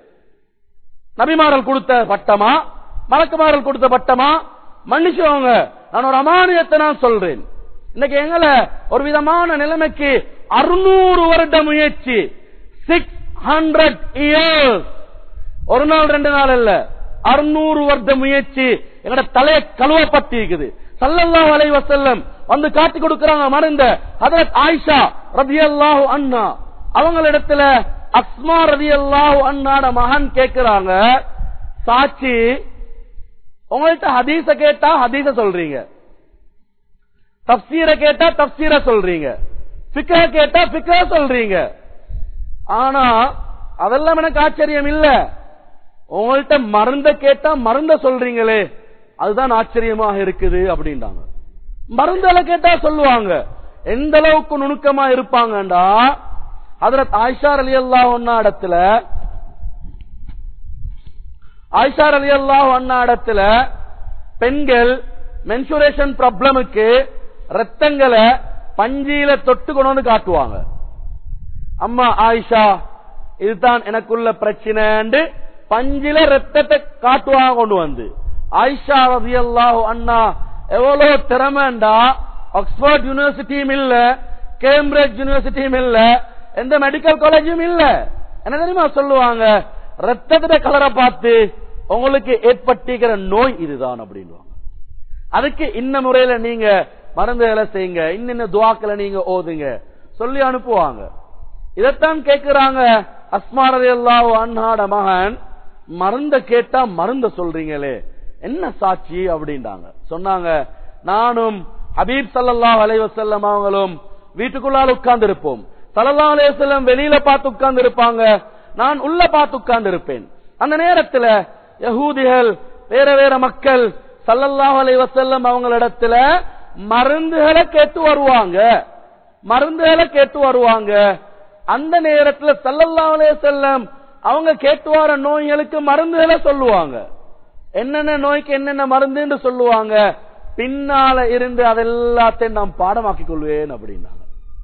நபிமாரல் கொடுத்த பட்டமா மலக்குமாரல் கொடுத்த பட்டமா மன்னிச்சவங்க நான் ஒரு அமானியத்தை நான் சொல்றேன் இன்னைக்கு எங்களை ஒரு விதமான நிலைமைக்கு அறுநூறு வருட முயற்சி சிக்ஸ் ஹண்ட்ரட் இயர்ஸ் ஒரு நாள் ரெண்டு நாள் இல்ல அறுநூறு வருட முயற்சி எங்கட தலைய கழுவப்பட்டு இருக்குது சல்லல்லாஹு அலைஹி வஸல்லம் வந்து காட்டி கொடுக்கறாங்க மருந்த ஹதரத் ஆயிஷா ரலியல்லாஹு அன்ஹா அவங்களிடத்துல அஸ்மா ரதி அல்லாஹ் அண்ணாட மகன் கேட்கிறாங்க சாட்சி உங்கள்ட்ட ஹதீஸ கேட்டா ஹதீஸ சொல்றீங்க தப்சீர கேட்டா தப்சீர சொல்றீங்க பிக்க கேட்டா பிக்க சொல்றீங்க ஆனா அதெல்லாம் எனக்கு ஆச்சரியம் இல்ல உங்கள்ட்ட மருந்த கேட்டா மருந்த சொல்றீங்களே அதுதான் ஆச்சரியமாக இருக்குது அப்படின்றாங்க மருந்தல கேட்டா சொல்லுவாங்க எந்த அளவுக்கு நுணுக்கமா இருப்பாங்கண்டா அதுல ஆயிஷார் அலி அல்லா ஒன்னா இடத்துல ஆயிஷார் அலி அல்லா ஒன்னா இடத்துல பெண்கள் மென்சுரேஷன் ப்ராப்ளமுக்கு ரத்தங்களை பஞ்சியில தொட்டு கொண்டு வந்து காட்டுவாங்க அம்மா ஆயிஷா இதுதான் எனக்குள்ள பிரச்சனை பஞ்சில ரத்தத்தை காட்டுவாங்க கொண்டு வந்து ஆயிஷா ரதி அல்லாஹ் அண்ணா எவ்வளவு திறமைண்டா ஆக்ஸ்போர்ட் யூனிவர்சிட்டியும் இல்ல கேம்பிரிட்ஜ் யூனிவர்சிட்டியும் இல்ல எந்த மெடிக்கல் காலேஜும் இல்ல என்ன தெரியுமா சொல்லுவாங்க ரத்தத்திட கலரை பார்த்து உங்களுக்கு ஏற்பட்டிருக்கிற நோய் இதுதான் அப்படின்னு அதுக்கு இந்த முறையில நீங்க மருந்துகளை செய்யுங்க இன்னின்ன துவாக்களை நீங்க ஓதுங்க சொல்லி அனுப்புவாங்க இதைத்தான் கேட்கிறாங்க அஸ்மாரதி அல்லாஹ் அண்ணாட மகன் மருந்த கேட்டா மருந்த சொல்றீங்களே என்ன சாட்சி அப்படின்றாங்க சொன்னாங்க நானும் ஹபீப் சல்லாஹ் அலைவசல்லம் அவங்களும் வீட்டுக்குள்ளால் உட்கார்ந்து இருப்போம் சல்லா அலைவசல்லம் வெளியில பார்த்து உட்கார்ந்து இருப்பாங்க நான் உள்ள பார்த்து உட்கார்ந்து இருப்பேன் அந்த நேரத்துல யகூதிகள் வேற வேற மக்கள் சல்லல்லாஹ் அலைவசல்லம் அவங்களிடத்துல மருந்துகளை கேட்டு வருவாங்க மருந்துகளை கேட்டு வருவாங்க அந்த நேரத்துல சல்லல்லாஹ் அலைவசல்லம் அவங்க கேட்டு வர நோய்களுக்கு மருந்துகளை சொல்லுவாங்க என்னென்ன நோய்க்கு என்னென்ன மருந்துன்னு சொல்லுவாங்க பின்னால இருந்து அதெல்லாத்தையும் நாம் பாடமாக்கிக் கொள்வேன் அப்படின்னாங்க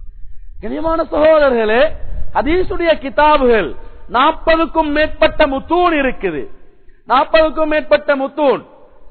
கனியமான சகோதரர்களே ஹதீசுடைய கிதாபுகள் நாற்பதுக்கும் மேற்பட்ட முத்தூன் இருக்குது நாற்பதுக்கும் மேற்பட்ட முத்தூன்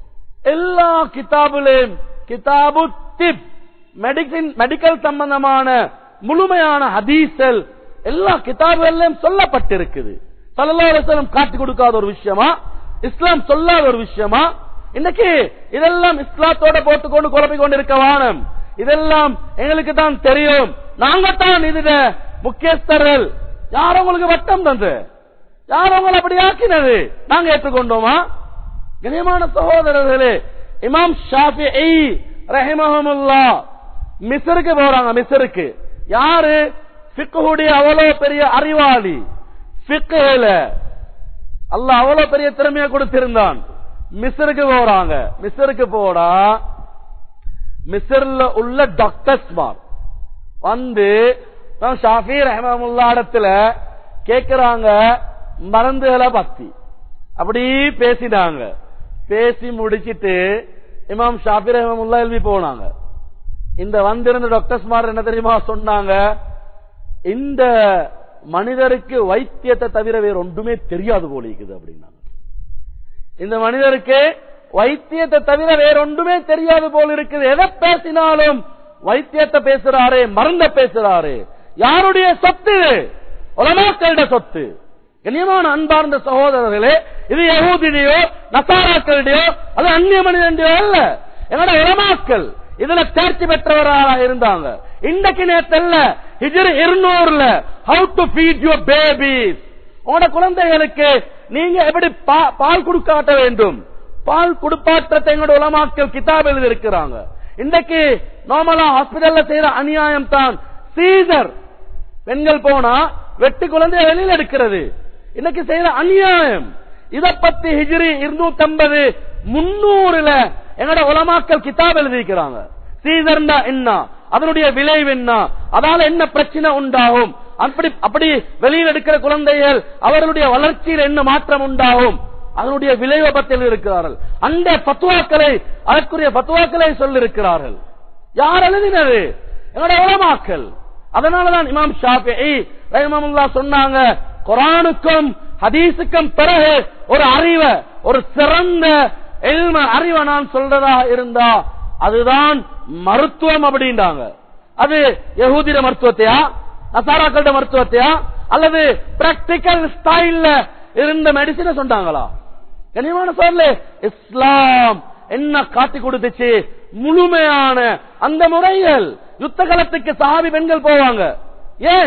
எல்லா கிதாபுலையும் கிதாபு திப் மெடிசின் மெடிக்கல் சம்பந்தமான முழுமையான ஹதீசல் எல்லா கிதாபுகளிலும் சொல்லப்பட்டிருக்குது சல்லல்லாஹு காட்டி கொடுக்காத ஒரு விஷயமா இஸ்லாம் சொல்லாத ஒரு விஷயமா இன்னைக்கு இதெல்லாம் இஸ்லாத்தோட போட்டுக்கொண்டு குழப்பிக் கொண்டிருக்க வானம் இதெல்லாம் எங்களுக்கு தான் தெரியும் நாங்க தான் இதுல முக்கியஸ்தர்கள் யார் உங்களுக்கு வட்டம் தந்து யார் உங்களை அப்படி ஆக்கினது நாங்க ஏற்றுக்கொண்டோமா கனியமான சகோதரர்களே இமாம் ஷாஃபி ரஹிமஹமுல்லா மிசருக்கு போறாங்க மிசருக்கு யாரு பிக்குடைய அவ்வளவு பெரிய அறிவாளி பிக்குல அல்லாஹ் அவ்வளவு பெரிய திறமையை கொடுத்திருந்தான் மிஸ்ருக்கு போறாங்க மிஸ்ருக்கு போடா மிஸ்ர்ல உள்ள டாக்டர்ஸ்மார் வந்து ஷாஃபி ரஹமுல்லா இடத்துல கேக்குறாங்க மருந்துகளை பத்தி அப்படி பேசினாங்க பேசி முடிச்சிட்டு இமாம் ஷாஃபி ரஹமுல்லா எழுதி போனாங்க இந்த வந்திருந்த டாக்டர்ஸ்மார் என்ன தெரியுமா சொன்னாங்க இந்த மனிதருக்கு வைத்தியத்தை தவிர வேற ஒன்றுமே தெரியாது போல இருக்குது அப்படின்னாங்க இந்த மனிதருக்கு வைத்தியத்தை தவிர வேற ஒன்றுமே தெரியாது போல இருக்குது எதை பேசினாலும் வைத்தியத்தை பேசுறாரு மருந்த பேசுறாரு யாருடைய சொத்து உலமாக்களிட சொத்து கண்ணியமான அன்பார்ந்த சகோதரர்களே இது யகூதிடையோ நசாராக்களிடையோ அது அந்நிய மனிதன்டையோ அல்ல என்னோட உலமாக்கள் இதுல தேர்ச்சி பெற்றவராக இருந்தாங்க இன்றைக்கு நேத்தல்ல ஹிஜர் இருநூறுல how to feed your babies உங்களோட குழந்தைகளுக்கு நீங்க எப்படி பால் கொடுக்காட்ட வேண்டும் பால் கொடுப்பாற்றத்தை எங்களோட உலமாக்கள் கிதாப் எழுதி இருக்கிறாங்க இன்றைக்கு நார்மலா ஹாஸ்பிட்டல்ல செய்யற அநியாயம் தான் சீசர் பெண்கள் போனா வெட்டு குழந்தைய வெளியில் எடுக்கிறது இன்னைக்கு செய்யற அநியாயம் இத பத்தி ஹிஜ்ரி இருநூத்தி ஐம்பது முன்னூறுல என்னோட உலமாக்கல் கிதாப் எழுதியிருக்கிறாங்க சீசர்னா என்ன அதனுடைய விளைவு என்ன அதால என்ன பிரச்சனை உண்டாகும் அப்படி அப்படி வெளியில் எடுக்கிற குழந்தைகள் அவர்களுடைய வளர்ச்சியில் என்ன மாற்றம் உண்டாகும் அதனுடைய விளைவை பற்றி இருக்கிறார்கள் அந்த பத்துவாக்களை அதற்குரிய பத்துவாக்களை சொல்லிருக்கிறார்கள் யார் எழுதினது என்னோட உலமாக்கல் அதனாலதான் இமாம் ஷாஃபி ரஹிமமுல்லா சொன்னாங்க குரானுக்கும் ஹதீஸுக்கும் பிறகு ஒரு அறிவை ஒரு சிறந்த எல்ம அறிவை நான் சொல்றதா இருந்தா அதுதான் மருத்துவம் அப்படின்றாங்க அது யகூதிர மருத்துவத்தையா நசாராக்கள மருத்துவத்தையா அல்லது பிராக்டிக்கல் ஸ்டைல்ல இருந்த மெடிசின சொன்னாங்களா கனிமான சொல்ல இஸ்லாம் என்ன காட்டி கொடுத்துச்சு முழுமையான அந்த முறைகள் யுத்த காலத்துக்கு சாவி பெண்கள் போவாங்க ஏன்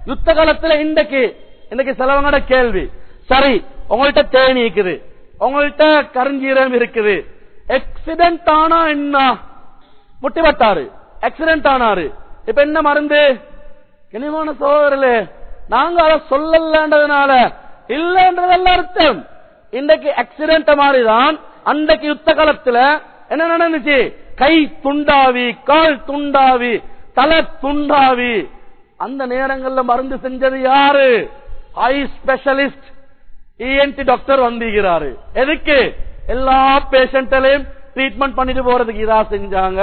யுத்த காலத்துல இன்றைக்கு இன்னைக்கு சிலவங்கட கேள்வி சரி உங்கள்ட்ட தேனி இருக்குது உங்கள்ட்ட கருஞ்சீரம் இருக்குது ஆக்சிடென்ட் ஆனா என்ன முட்டிப்பட்டாரு ஆக்சிடென்ட் ஆனாரு இப்ப என்ன மருந்து கனிமான சகோதரர்களே நாங்க அதை சொல்லலன்றதுனால இல்லன்றதல்ல அர்த்தம் இன்றைக்கு ஆக்சிடென்ட் மாதிரிதான் அன்றைக்கு யுத்த காலத்துல என்ன நடந்துச்சு கை துண்டாவி கால் துண்டாவி தலை துண்டாவி அந்த நேரங்கள்ல மருந்து செஞ்சது யாரு ஐ ஸ்பெஷலிஸ்ட் இஎன்டி டாக்டர் வந்திருக்கிறாரு எதுக்கு எல்லா பேஷண்ட்லையும் ட்ரீட்மெண்ட் பண்ணிட்டு போறதுக்கு இதா செஞ்சாங்க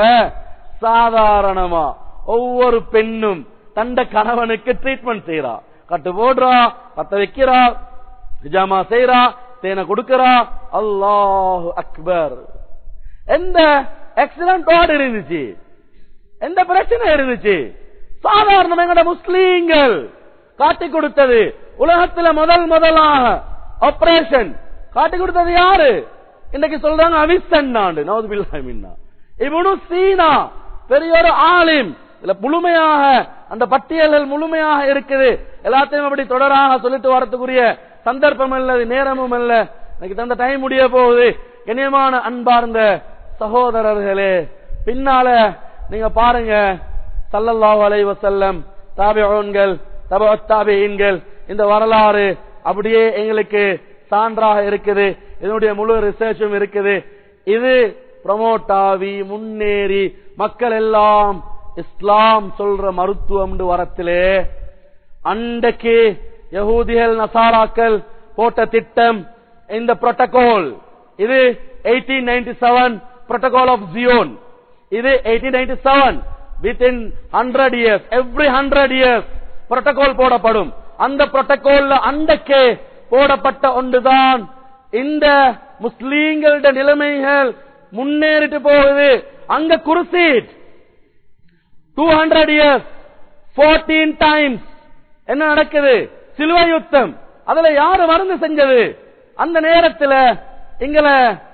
சாதாரணமா ஒவ்வொரு பெண்ணும் தண்ட கணவனுக்கு ட்ரீட்மெண்ட் செய்யறா கட்டு போடுறா பத்த வைக்கிறா ஹிஜாமா செய்யறா தேனை கொடுக்கறா அல்லாஹு அக்பர் எந்த ஆக்சிடென்ட் இருந்துச்சு எந்த பிரச்சனை இருந்துச்சு சாதாரண எங்கட முஸ்லீம்கள் காட்டி கொடுத்தது உலகத்துல முதல் முதலாக ஆபரேஷன் காட்டி கொடுத்தது யாரு இன்னைக்கு சொல்றாங்க அவிசன் நாடு நவதுபில்லா இவனு சீனா பெரிய ஒரு ஆலிம் இதுல முழுமையாக அந்த பட்டியல்கள் முழுமையாக இருக்குது எல்லாத்தையும் அப்படி தொடராக சொல்லிட்டு வரத்துக்குரிய சந்தர்ப்பம் இல்ல நேரமும் இல்ல எனக்கு தந்த டைம் முடிய போகுது கண்ணியமான அன்பார்ந்த சகோதரர்களே பின்னால நீங்க பாருங்க சல்லல்லாஹு அலைஹி வஸல்லம் தாபிஊன்கள் தபஅத் தாபிஈன்கள் இந்த வரலாறு அப்படியே எங்களுக்கு சான்றாக இருக்குது இதனுடைய முழு ரிசர்ச்சும் இருக்குது இது ப்ரமோட் ஆகி முன்னேறி மக்கள் எல்லாம் இஸ்லாம் சொல்ற மருத்துவம் வரத்திலே அன்றைக்கு யகூதிகள் நசாராக்கள் போட்ட திட்டம் இந்த புரோட்டோகால் இது 1897 புரோட்டோகால் ஆஃப் ஜியோன் இது 1897 within hundred years every hundred years protocol போடப்படும் அந்த புரோட்டோகால்ல அன்றைக்கே போடப்பட்ட ஒன்றுதான் இந்த முஸ்லீம்களோட நிலைமைகள் முன்னேறிட்டு போகுது அங்க crusade two hundred years fourteen times என்ன நடக்குது சிலுவை யுத்தம் அதுல யாரு மருந்து செஞ்சது அந்த நேரத்தில் எங்கள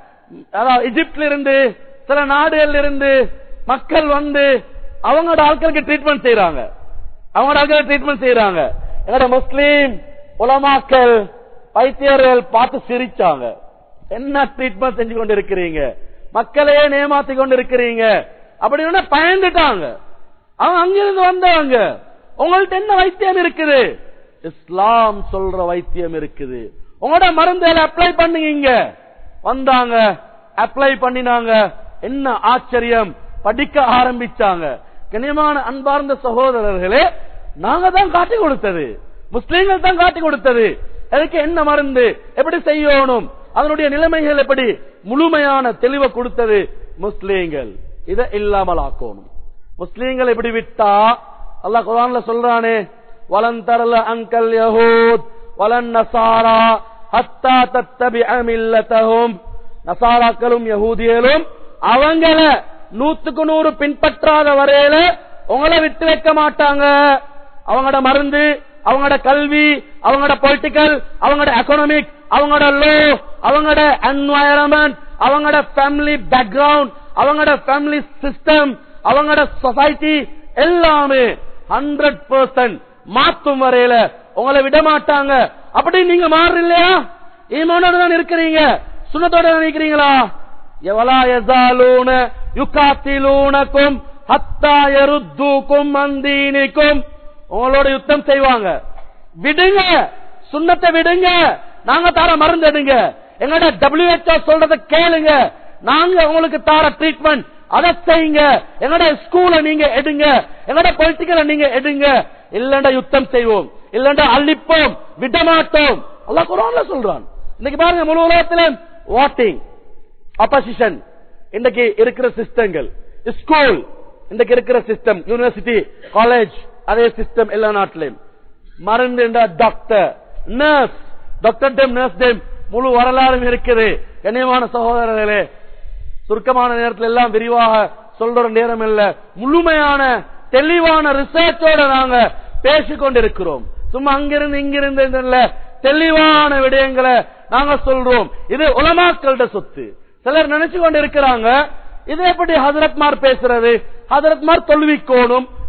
அதாவது எகிப்துல இருந்து சில நாடுகள்ல இருந்து மக்கள் வந்து அவங்களோட ஆட்களுக்கு ட்ரீட்மெண்ட் செய்யறாங்க அவங்களோட ஆட்களுக்கு ட்ரீட்மெண்ட் செய்யறாங்க எங்களோட முஸ்லீம் உலமாக்கள் வைத்தியர்கள் பார்த்து சிரிச்சாங்க என்ன ட்ரீட்மெண்ட் செஞ்சு கொண்டு இருக்கிறீங்க மக்களையே நேமாத்தி கொண்டு இருக்கிறீங்க அப்படின்னு பயந்துட்டாங்க அவங்க அங்கிருந்து வந்தவங்க உங்கள்ட்ட என்ன வைத்தியம் இருக்குது இஸ்லாம் சொல்ற வைத்தியம் இருக்குது உங்களோட மருந்துகளை அப்ளை பண்ணுங்க வந்தாங்க அப்ளை பண்ணினாங்க என்ன ஆச்சரியம் படிக்க ஆரம்பிச்சாங்க கனியமான அன்பார்ந்த சகோதரர்களே நாங்க தான் காட்டி கொடுத்தது முஸ்லீம்கள் தான் காட்டி கொடுத்தது அதுக்கு என்ன மருந்து எப்படி செய்யணும் அதனுடைய நிலைமைகள் எப்படி முழுமையான தெளிவை கொடுத்தது முஸ்லீம்கள் இதை இல்லாமல் ஆக்கணும் முஸ்லீம்கள் எப்படி விட்டா அல்லாஹ் குரான்ல சொல்றானே வலன் தரல அங்கல் யஹூத் வலன் நசாரா ஹத்தா தத்தபி அமில்லத்தஹும் நசாராக்களும் யகூதியலும் அவங்கள நூத்துக்கு நூறு பின்பற்றாத வரையில உங்களை விட்டு வைக்க மாட்டாங்க அவங்களோட மருந்து அவங்களோட கல்வி அவங்களோட பொலிட்டிக்கல் அவங்களோட எக்கனாமிக் அவங்களோட லோ அவங்களோட என்வாயரன்மெண்ட் அவங்களோட ஃபேமிலி பேக்ரவுண்ட் அவங்களோட ஃபேமிலி சிஸ்டம் அவங்களோட சொசைட்டி எல்லாமே ஹண்ட்ரட் பர்சன்ட் மாத்தும் வரையில உங்களை விட மாட்டாங்க அப்படி நீங்க மாறு இல்லையா ஈமானோட தான் இருக்கிறீங்க சுண்ணத்தோட தான் இருக்கிறீங்களா எவலா எசாலூன யுகாத்திலூனக்கும் ஹத்தா எருத்தூக்கும் மந்தீனிக்கும் உங்களோட யுத்தம் செய்வாங்க விடுங்க சுண்ணத்தை விடுங்க நாங்க தார மருந்து எடுங்க எங்கட டபிள்யூஹெச்ஓ சொல்றத கேளுங்க நாங்க உங்களுக்கு தார ட்ரீட்மெண்ட் அதை செய்யுங்க எங்கட ஸ்கூல நீங்க எடுங்க எங்கட பொலிட்டிக்கல நீங்க எடுங்க இல்லண்டா யுத்தம் செய்வோம் இல்லண்டா அழிப்போம் விடமாட்டோம் அல்லா குரான்ல சொல்றான் இன்னைக்கு பாருங்க முழு உலகத்துல வாட்டிங் அப்பசிஷன் இன்னைக்கு இருக்கிற சிஸ்டங்கள் ஸ்கூல் இன்னைக்கு இருக்கிற சிஸ்டம் யூனிவர்சிட்டி காலேஜ் அதே சிஸ்டம் எல்லா நாட்டிலையும் மருந்து டாக்டர் நர்ஸ் டாக்டர் டெம் நர்ஸ் டெம் முழு வரலாறும் இருக்குது கண்ணியமான சகோதரர்களே சுருக்கமான நேரத்தில் எல்லாம் விரிவாக சொல்ற நேரம் இல்ல முழுமையான தெளிவான ரிசர்ச்சோட நாங்க பேசிக்கொண்டிருக்கிறோம் சும்மா அங்கிருந்து இங்கிருந்து இல்ல தெளிவான விடயங்களை நாங்க சொல்றோம் இது உலமாக்களோட சொத்து சிலர் நினைச்சு கொண்டு இருக்கிறாங்க இது எப்படி ஹசரத்மார் பேசுறது ஹசரத்மார் தொழுவிக்கோணும்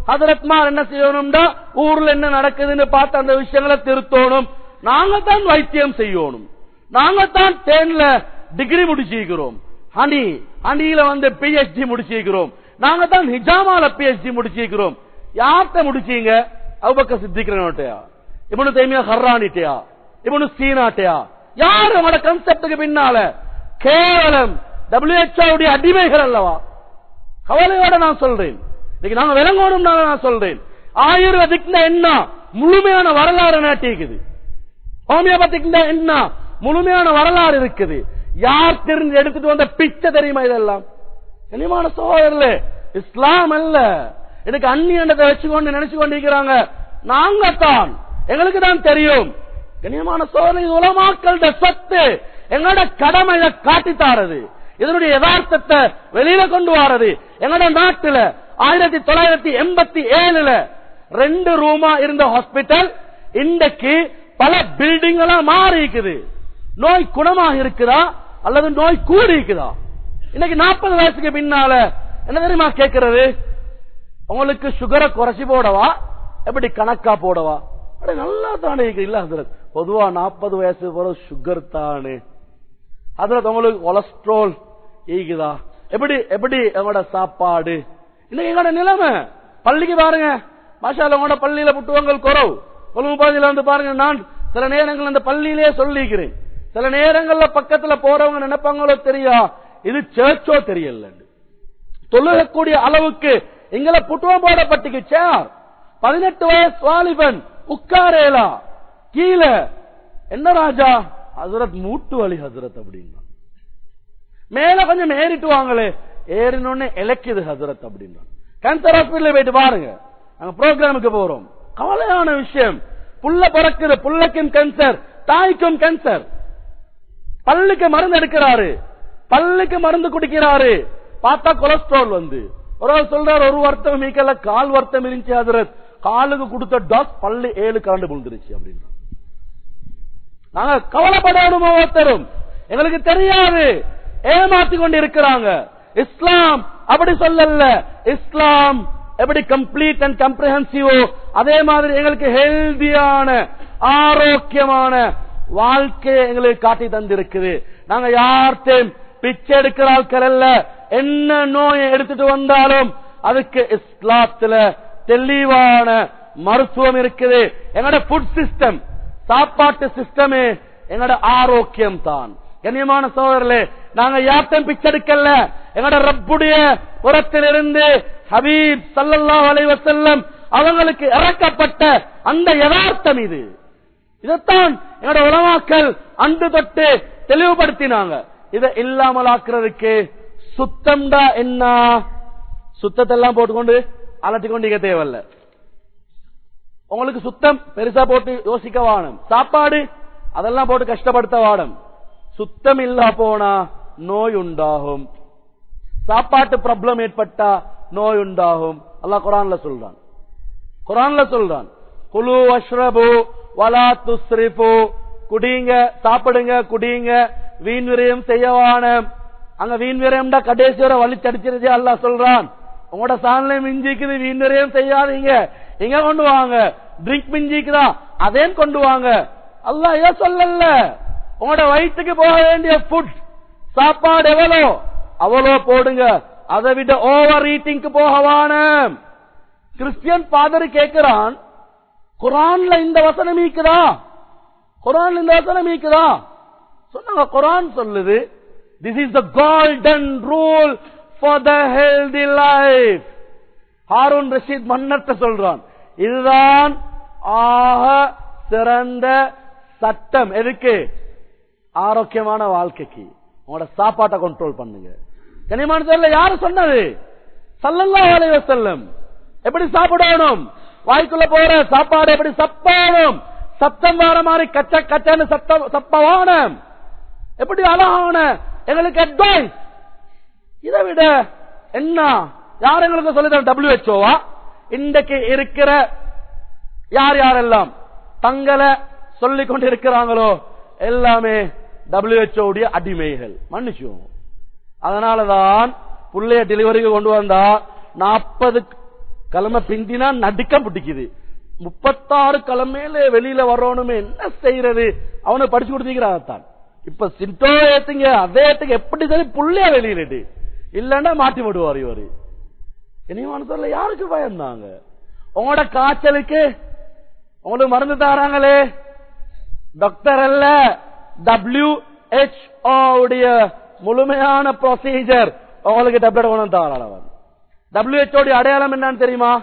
ஹதரத்மார் என்ன செய்யணும்டா ஊர்ல என்ன நடக்குதுன்னு பார்த்து அந்த விஷயங்களை திருத்தணும் நாங்க தான் வைத்தியம் செய்யணும் நாங்க தான் தேன்ல டிகிரி முடிச்சிருக்கிறோம் ஹனி ஹனியில வந்து பிஹெச்டி முடிச்சிருக்கிறோம் நாங்க தான் ஹிஜாமால பிஹெச்டி முடிச்சிருக்கிறோம் யார்கிட்ட முடிச்சீங்க அவுபக்க சித்திக்கிறோட்டையா இவனு தைமியா ஹர்ரானிட்டையா இவனு சீனாட்டையா யாரு உங்களோட கன்செப்டுக்கு பின்னால கேவலம் டபிள்யூஹெச்ஓடைய அடிமைகள் அல்லவா கவலையோட நான் சொல்றேன் இன்னைக்கு நாங்க விளங்கணும் நான் சொல்றேன் ஆயுர்வேதிக் என்ன முழுமையான வரலாறு நாட்டிக்குது ஹோமியோபதிக் என்ன முழுமையான வரலாறு இருக்குது யார் தெரிஞ்சு எடுத்துட்டு வந்த பிச்சை தெரியுமா இதெல்லாம் கனிமான சோதரல இஸ்லாம் அல்ல எனக்கு அந்நியண்டத்தை வச்சுக்கொண்டு நினைச்சு கொண்டிருக்கிறாங்க நாங்க தான் எங்களுக்கு தான் தெரியும் கண்ணியமான சோதனை உலமாக்கள சொத்து எங்களோட கடமை இதை காட்டி தாரது இதனுடைய யதார்த்தத்தை வெளியில கொண்டு வாரது எங்களோட நாட்டுல ஆயிரத்தி தொள்ளாயிரத்தி எண்பத்தி ஏழுல ரெண்டு ரூமா இருந்த ஹாஸ்பிட்டல் இன்றைக்கு பல பில்டிங் எல்லாம் மாறி இருக்குது நோய் குணமாக இருக்குதா அல்லது நோய் கூடி இருக்குதா இன்னைக்கு நாற்பது வயசுக்கு பின்னால என்ன தெரியுமா கேட்கிறது உங்களுக்கு சுகரை குறைச்சி போடவா எப்படி கணக்கா போடவா அட நல்லா தானே இருக்கு இல்ல ஹசரத் பொதுவா நாற்பது வயசு போற சுகர் தானே ஹசரத் உங்களுக்கு கொலஸ்ட்ரால் ஈகுதா எப்படி எப்படி எங்களோட சாப்பாடு இன்னைக்கு எங்களோட நிலைமை பள்ளிக்கு பாருங்க மாஷால உங்களோட பள்ளியில புட்டுவங்கள் குறவு கொழும்பு பகுதியில வந்து பாருங்க நான் சில நேரங்கள் அந்த பள்ளியிலேயே சொல்லிக்கிறேன் சில நேரங்கள்ல பக்கத்துல போறவங்க நினைப்பாங்களோ தெரியா இது சேர்ச்சோ தெரியல தொழுகக்கூடிய அளவுக்கு எங்களை புட்டுவம் போடப்பட்டுக்கு சேர் பதினெட்டு வயசு வாலிபன் உட்காரேலா கீழே என்ன ராஜா ஹசரத் மூட்டு வலி ஹசரத் அப்படின்னா மேல கொஞ்சம் ஏறிட்டு வாங்களே ஏறினோன்னு இலக்குது ஹசரத் அப்படின்னா கேன்சர் ஹாஸ்பிட்டல் போயிட்டு பாருங்க நாங்க ப்ரோக்ராமுக்கு போறோம் கவலையான விஷயம் புள்ள பிறக்குது புள்ளைக்கும் கேன்சர் தாய்க்கும் கேன்சர் பல்லுக்கு மருந்து எடுக்கிறாரு பல்லுக்கு மருந்து குடிக்கிறாரு பார்த்தா கொலஸ்ட்ரால் வந்து ஒரு ஆள் சொல்றாரு ஒரு வருத்தம் மீக்கல கால் வருத்தம் இருந்துச்சு ஹசரத் காலுக்கு கொடுத்த டாஸ் பல்லு ஏழு கரண்டு விழுந்துருச்சு அப்படின்னா நாங்க கவலைப்படணும் ஒவ்வொருத்தரும் எங்களுக்கு தெரியாது ஏமாத்தி கொண்டு இருக்கிறாங்க இஸ்லாம் அப்படி சொல்லல இஸ்லாம் எப்படி கம்ப்ளீட் அண்ட் கம்ப்ரஹென்சிவோ அதே மாதிரி எங்களுக்கு ஹெல்தியான ஆரோக்கியமான வாழ்க்கையை எங்களுக்கு காட்டி தந்திருக்குது நாங்க யார்த்தையும் பிச்சை எடுக்கிற ஆட்கள் அல்ல என்ன நோயை எடுத்துட்டு வந்தாலும் அதுக்கு இஸ்லாத்துல தெளிவான மருத்துவம் இருக்குது எங்களோட ஃபுட் சிஸ்டம் சாப்பாட்டு சிஸ்டமே எங்களோட ஆரோக்கியம் தான் கண்ணியமான சோதரர்களே நாங்க யார்த்தையும் பிச்செடுக்கல எங்களோட ரப்புடைய புறத்திலிருந்து ஹபீப் சல்லல்லாஹு அலைஹி வஸல்லம் அவங்களுக்கு இறக்கப்பட்ட அந்த யதார்த்தம் இது இதைத்தான் என்னோட உலமாக்கள் அன்று தொட்டு தெளிவுபடுத்தினாங்க இதை இல்லாமலாக்குறதுக்கு சுத்தம்டா என்ன சுத்தத்தை எல்லாம் போட்டுக்கொண்டு அலட்டிக்கொண்டு தேவையில்ல உங்களுக்கு சுத்தம் பெருசா போட்டு யோசிக்க வாணும் சாப்பாடு அதெல்லாம் போட்டு கஷ்டப்படுத்த வாடும் சுத்தம் இல்லா போனா நோய் உண்டாகும் சாப்பாட்டு ப்ராப்ளம் ஏற்பட்டா நோய் உண்டாகும் அல்லாஹ் குரான்ல சொல்றான் குரான்ல சொல்றான் குழு அஷ்ரபு வலா துஸ்ரிபு குடிங்க சாப்பிடுங்க குடிங்க வீண் விரயம் செய்யவான அங்க வீண் விரயம்டா கடைசி வரை வலிச்சடிச்சிருச்சு அல்லாஹ் சொல்றான் உங்களோட சாதனை மிஞ்சிக்குது வீண் விரயம் செய்யாதீங்க எங்க கொண்டு வாங்க ட்ரிங்க் மிஞ்சிக்குதா அதே கொண்டு வாங்க அல்லாஹ் ஏன் சொல்லல உங்களோட வயிற்றுக்கு போக வேண்டிய ஃபுட் சாப்பாடு எவ்வளோ அவ்வளோ போடுங்க அதை விட ஓவர் ஈட்டிங்க்கு போகவான கிறிஸ்டியன் பாதர் கேட்கிறான் குரான்ல இந்த வசனம் ஈக்குதா குரான்ல இந்த வசனம் ஈக்குதா சொன்னாங்க குரான் சொல்லுது this is the golden rule for the healthy life Harun Rashid மன்னர்த்த சொல்றான் இதுதான் ஆக சிறந்த சட்டம் எதுக்கு ஆரோக்கியமான வாழ்க்கைக்கு உங்களோட சாப்பாட்டை கண்ட்ரோல் பண்ணுங்க கனிமான சொல்ல யாரு சொன்னது சல்லல்லா அலைவ செல்லம் எப்படி சாப்பிடணும் வாய்க்குள்ள போற சாப்பாடு எப்படி சப்பாடும் சத்தம் வர மாதிரி கச்ச கச்சன்னு சத்தம் சப்பவான எப்படி அழகான எங்களுக்கு அட்வைஸ் இதை விட என்ன யார் எங்களுக்கு சொல்லுதான் டபிள்யூஹெச்ஓவா இன்றைக்கு இருக்கிற யார் யாரெல்லாம் தங்களை சொல்லிக் கொண்டு இருக்கிறாங்களோ எல்லாமே டபிள்யூஹெச்ஓ உடைய அடிமைகள் மன்னிச்சுவோம் அதனாலதான் புள்ளைய டெலிவரிக்கு கொண்டு வந்தா நாற்பது கிழமை பிந்தினா நடுக்க பிடிக்குது முப்பத்தாறு கிழமையில வெளியில வரணுமே என்ன செய்யறது அவனை படிச்சு கொடுத்தீங்கிறான் இப்ப சிண்டோ ஏத்துங்க அதே ஏத்துங்க எப்படி சரி புள்ளையா வெளியிலட்டு இல்லன்னா மாட்டி விடுவார் இவரு இனிமான சொல்ல யாருக்கு பயந்தாங்க உங்களோட காய்ச்சலுக்கு உங்களுக்கு மருந்து தராங்களே டாக்டர் அல்ல டபிள்யூ எச் உடைய முழுமையான ப்ரொசீஜர் உங்களுக்கு டெப்லெட் கொண்டு தாராளவன் டபிள்யூஹெச் உடைய அடையாளம் என்னன்னு தெரியுமா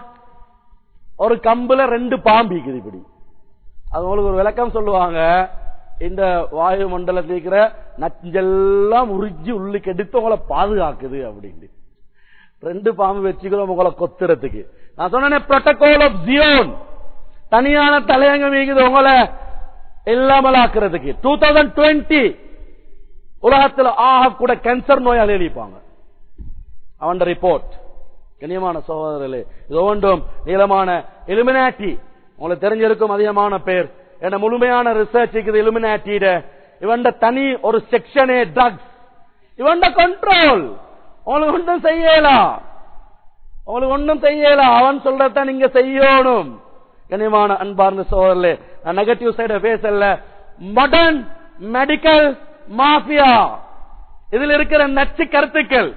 ஒரு கம்புல ரெண்டு பாம்பிக்குது இப்படி அது உங்களுக்கு ஒரு விளக்கம் சொல்லுவாங்க இந்த வாயு மண்டலத்தில் இருக்கிற நஞ்செல்லாம் உறிஞ்சி உள்ளுக்கு எடுத்து உங்களை பாதுகாக்குது அப்படின்னு ரெண்டு பாம்பு வச்சுக்கிறோம் உங்களை கொத்துறதுக்கு நான் சொன்னேன் புரோட்டோகால் ஆஃப் ஜியோன் தனியான தலையங்கம் இருக்குது உங்களை இல்லாமல் ஆக்குறதுக்கு டூ தௌசண்ட் டுவெண்ட்டி உலகத்தில் ஆக கூட கேன்சர் நோயாளி எழுப்பாங்க அவன் ரிப்போர்ட் கண்ணியமான சகோதரர்களே இது ஒன்றும் நீளமான எலிமினாட்டி உங்களுக்கு தெரிஞ்சிருக்கும் அதிகமான பேர் என்ன முழுமையான ரிசர்ச் இருக்குது எலிமினாட்டிட இவன் தனி ஒரு செக்ஷனே ட்ரக்ஸ் இவன் கண்ட்ரோல் உங்களுக்கு ஒன்றும் செய்யலாம் உங்களுக்கு ஒன்றும் செய்யலாம் அவன் சொல்றத நீங்க செய்யணும் கனிமான அன்பார்ந்த சோதரில் நான் நெகட்டிவ் சைட பேசல மாடர்ன் மெடிக்கல் மாஃபியா இதில் இருக்கிற நச்சு கருத்துக்கள்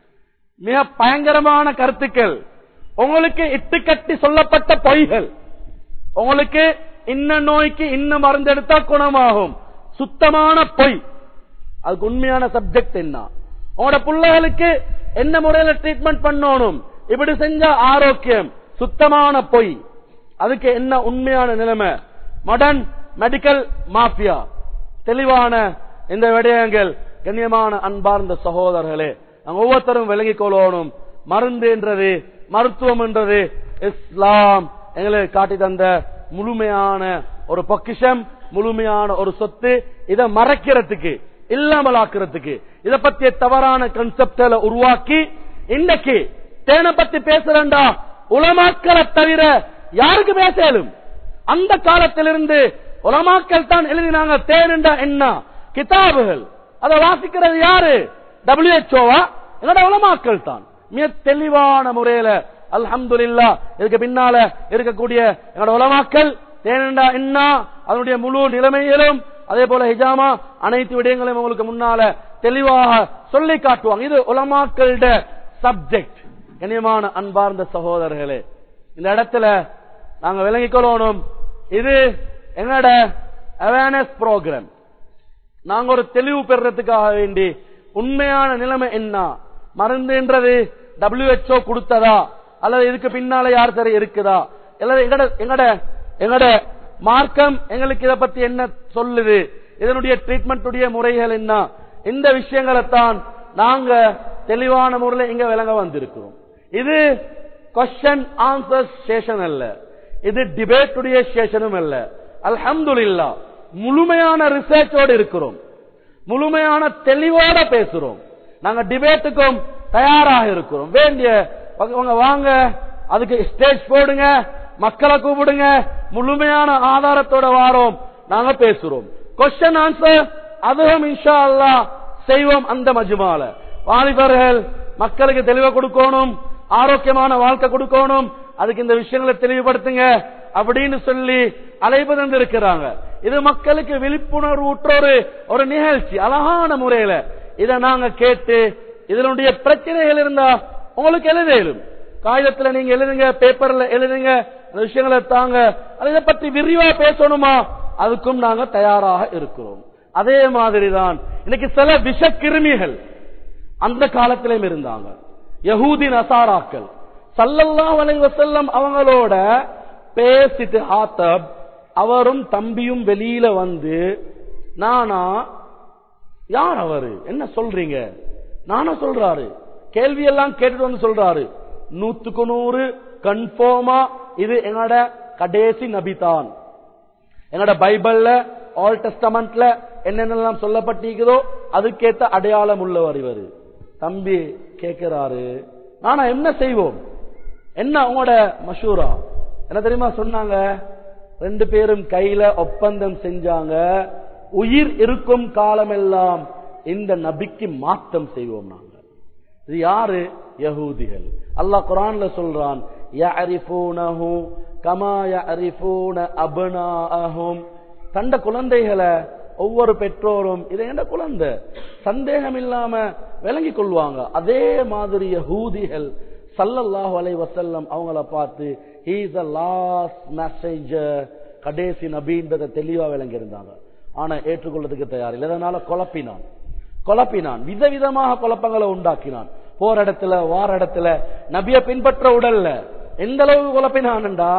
மிக பயங்கரமான கருத்துக்கள் உங்களுக்கு இட்டு கட்டி சொல்லப்பட்ட பொய்கள் உங்களுக்கு இன்ன நோய்க்கு இன்ன மருந்து எடுத்தா குணமாகும் சுத்தமான பொய் அதுக்கு உண்மையான சப்ஜெக்ட் என்ன உங்களோட பிள்ளைகளுக்கு என்ன முறையில ட்ரீட்மெண்ட் பண்ணணும் இப்படி செஞ்சா ஆரோக்கியம் சுத்தமான பொய் அதுக்கு என்ன உண்மையான நிலைமை மாடர்ன் மெடிக்கல் மாஃபியா தெளிவான இந்த விடயங்கள் கண்ணியமான அன்பார்ந்த சகோதரர்களே நாங்க ஒவ்வொருத்தரும் விளங்கிக் கொள்ளணும் மருந்து என்றது மருத்துவம் என்றது இஸ்லாம் எங்களுக்கு காட்டி தந்த முழுமையான ஒரு பொக்கிஷம் முழுமையான ஒரு சொத்து இதை மறைக்கிறதுக்கு இல்லாமல் ஆக்குறதுக்கு இத பத்திய தவறான கன்செப்ட உருவாக்கி இன்னைக்கு தேனை பத்தி பேசுறேன்டா உலமாக்களை தவிர யாருக்கு பேசலும் அந்த காலத்திலிருந்து உலமாக்கள் தான் எழுதினாங்க தேனுண்டா என்ன கிதாபுகள் அதை வாசிக்கிறது யாரு டபிள்யூஹெச்ஓவா என்னோட உலமாக்கள் தான் மிக தெளிவான முறையில அல்ஹம்துலில்லா இதுக்கு பின்னால இருக்கக்கூடிய என்னோட உலமாக்கள் தேனண்டா என்ன அதனுடைய முழு நிலைமையிலும் அதே போல ஹிஜாமா அனைத்து விடயங்களையும் உங்களுக்கு முன்னால தெளிவாக சொல்லி காட்டுவாங்க இது உலமாக்களோட சப்ஜெக்ட் கண்ணியமான அன்பார்ந்த சகோதரர்களே இந்த இடத்துல நாங்க விளங்கிக் கொள்ளணும் இது என்னோட அவேர்னஸ் ப்ரோக்ராம் நாங்க ஒரு தெளிவு பெறறதுக்காக வேண்டி உண்மையான நிலைமை என்ன மருந்துன்றது டபிள்யூஹெச்ஓ கொடுத்ததா அல்லது இதுக்கு பின்னால யார் சரி இருக்குதா அல்லது எங்கட எங்கட எங்கட மார்க்கம் எங்களுக்கு இதை பத்தி என்ன சொல்லுது இதனுடைய ட்ரீட்மெண்ட் முறைகள் என்ன இந்த விஷயங்களை தான் நாங்க தெளிவான முறையில் இங்க விளங்க வந்திருக்கிறோம் இது கொஸ்டின் ஆன்சர் ஸ்டேஷன் அல்ல இது டிபேட்டுடைய ஸ்டேஷனும் அல்ல அல்ஹம்துலில்லா முழுமையான ரிசர்ச்சோடு இருக்கிறோம் முழுமையான தெளிவோட பேசுறோம் நாங்க டிபேட்டுக்கும் தயாராக இருக்கிறோம் வேண்டிய உங்க வாங்க அதுக்கு ஸ்டேஜ் போடுங்க மக்களை கூப்பிடுங்க முழுமையான ஆதாரத்தோட வாரோம் நாங்க பேசுறோம் கொஸ்டின் ஆன்சர் அதுவும் இன்ஷா அல்லா செய்வோம் அந்த மஜ்மால வாலிபர்கள் மக்களுக்கு தெளிவை கொடுக்கணும் ஆரோக்கியமான வாழ்க்கை கொடுக்கணும் அதுக்கு இந்த விஷயங்களை தெளிவுபடுத்துங்க அப்படின்னு சொல்லி அழைப்பு தந்திருக்கிறாங்க இது மக்களுக்கு விழிப்புணர்வு உற்ற ஒரு ஒரு நிகழ்ச்சி அழகான முறையில இதை நாங்க கேட்டு இதனுடைய பிரச்சனைகள் இருந்தா உங்களுக்கு எழுதலும் காகிதத்துல நீங்க எழுதுங்க பேப்பர்ல எழுதுங்க அந்த விஷயங்களை தாங்க அதை பற்றி விரிவா பேசணுமா அதுக்கும் நாங்க தயாராக இருக்கிறோம் அதே மாதிரிதான் இன்னைக்கு சில விஷ கிருமிகள் அந்த காலத்திலும் இருந்தாங்க யகூதி நசாராக்கள் சல்லல்லா அலை வசல்லம் அவங்களோட பேசிட்டு ஆத்தப் அவரும் தம்பியும் வெளியில வந்து நானா யார் அவரு என்ன சொல்றீங்க நானா சொல்றாரு கேள்வி எல்லாம் கேட்டுட்டு வந்து சொல்றாரு நூத்துக்கு நூறு கன்ஃபார்மா இது என்னோட கடைசி நபிதான் என்னோட பைபிள்ல ஆல் டெஸ்டமெண்ட்ல என்னென்னலாம் சொல்லப்பட்டிருக்குதோ அதுக்கேத்த அடையாளம் உள்ளவர் இவர் தம்பி கேட்கிறாரு நானா என்ன செய்வோம் என்ன உங்களோட மஷூரா என்ன தெரியுமா சொன்னாங்க ரெண்டு பேரும் கையில ஒப்பந்தம் செஞ்சாங்க உயிர் இருக்கும் காலமெல்லாம் இந்த நபிக்கு மாத்தம் செய்வோம் நாங்க இது யாரு யகூதிகள் அல்லாஹ் குரான்ல சொல்றான் யஅரிஃபூனஹு கமா யஅரிஃபூன அப்னாஅஹும் தண்ட குழந்தைகளை ஒவ்வொரு பெற்றோரும் இது என்ன குழந்தை சந்தேகம் இல்லாம விளங்கிக் கொள்வாங்க அதே மாதிரி யஹூதிகள் சல்லல்லாஹு அலைஹி வஸல்லம் அவங்கள பார்த்து இஸ் a லாஸ்ட் மெசேஜர் கடைசி நபின்றதை தெளிவா விளங்கி இருந்தாங்க ஆனா ஏற்றுக்கொள்றதுக்கு தயார் இல்லை அதனால குழப்பினான் குழப்பினான் விதவிதமாக குழப்பங்களை உண்டாக்கினான் போற இடத்துல வார இடத்துல நபிய பின்பற்ற உடல்ல எந்த அளவுக்கு குழப்பினான்டா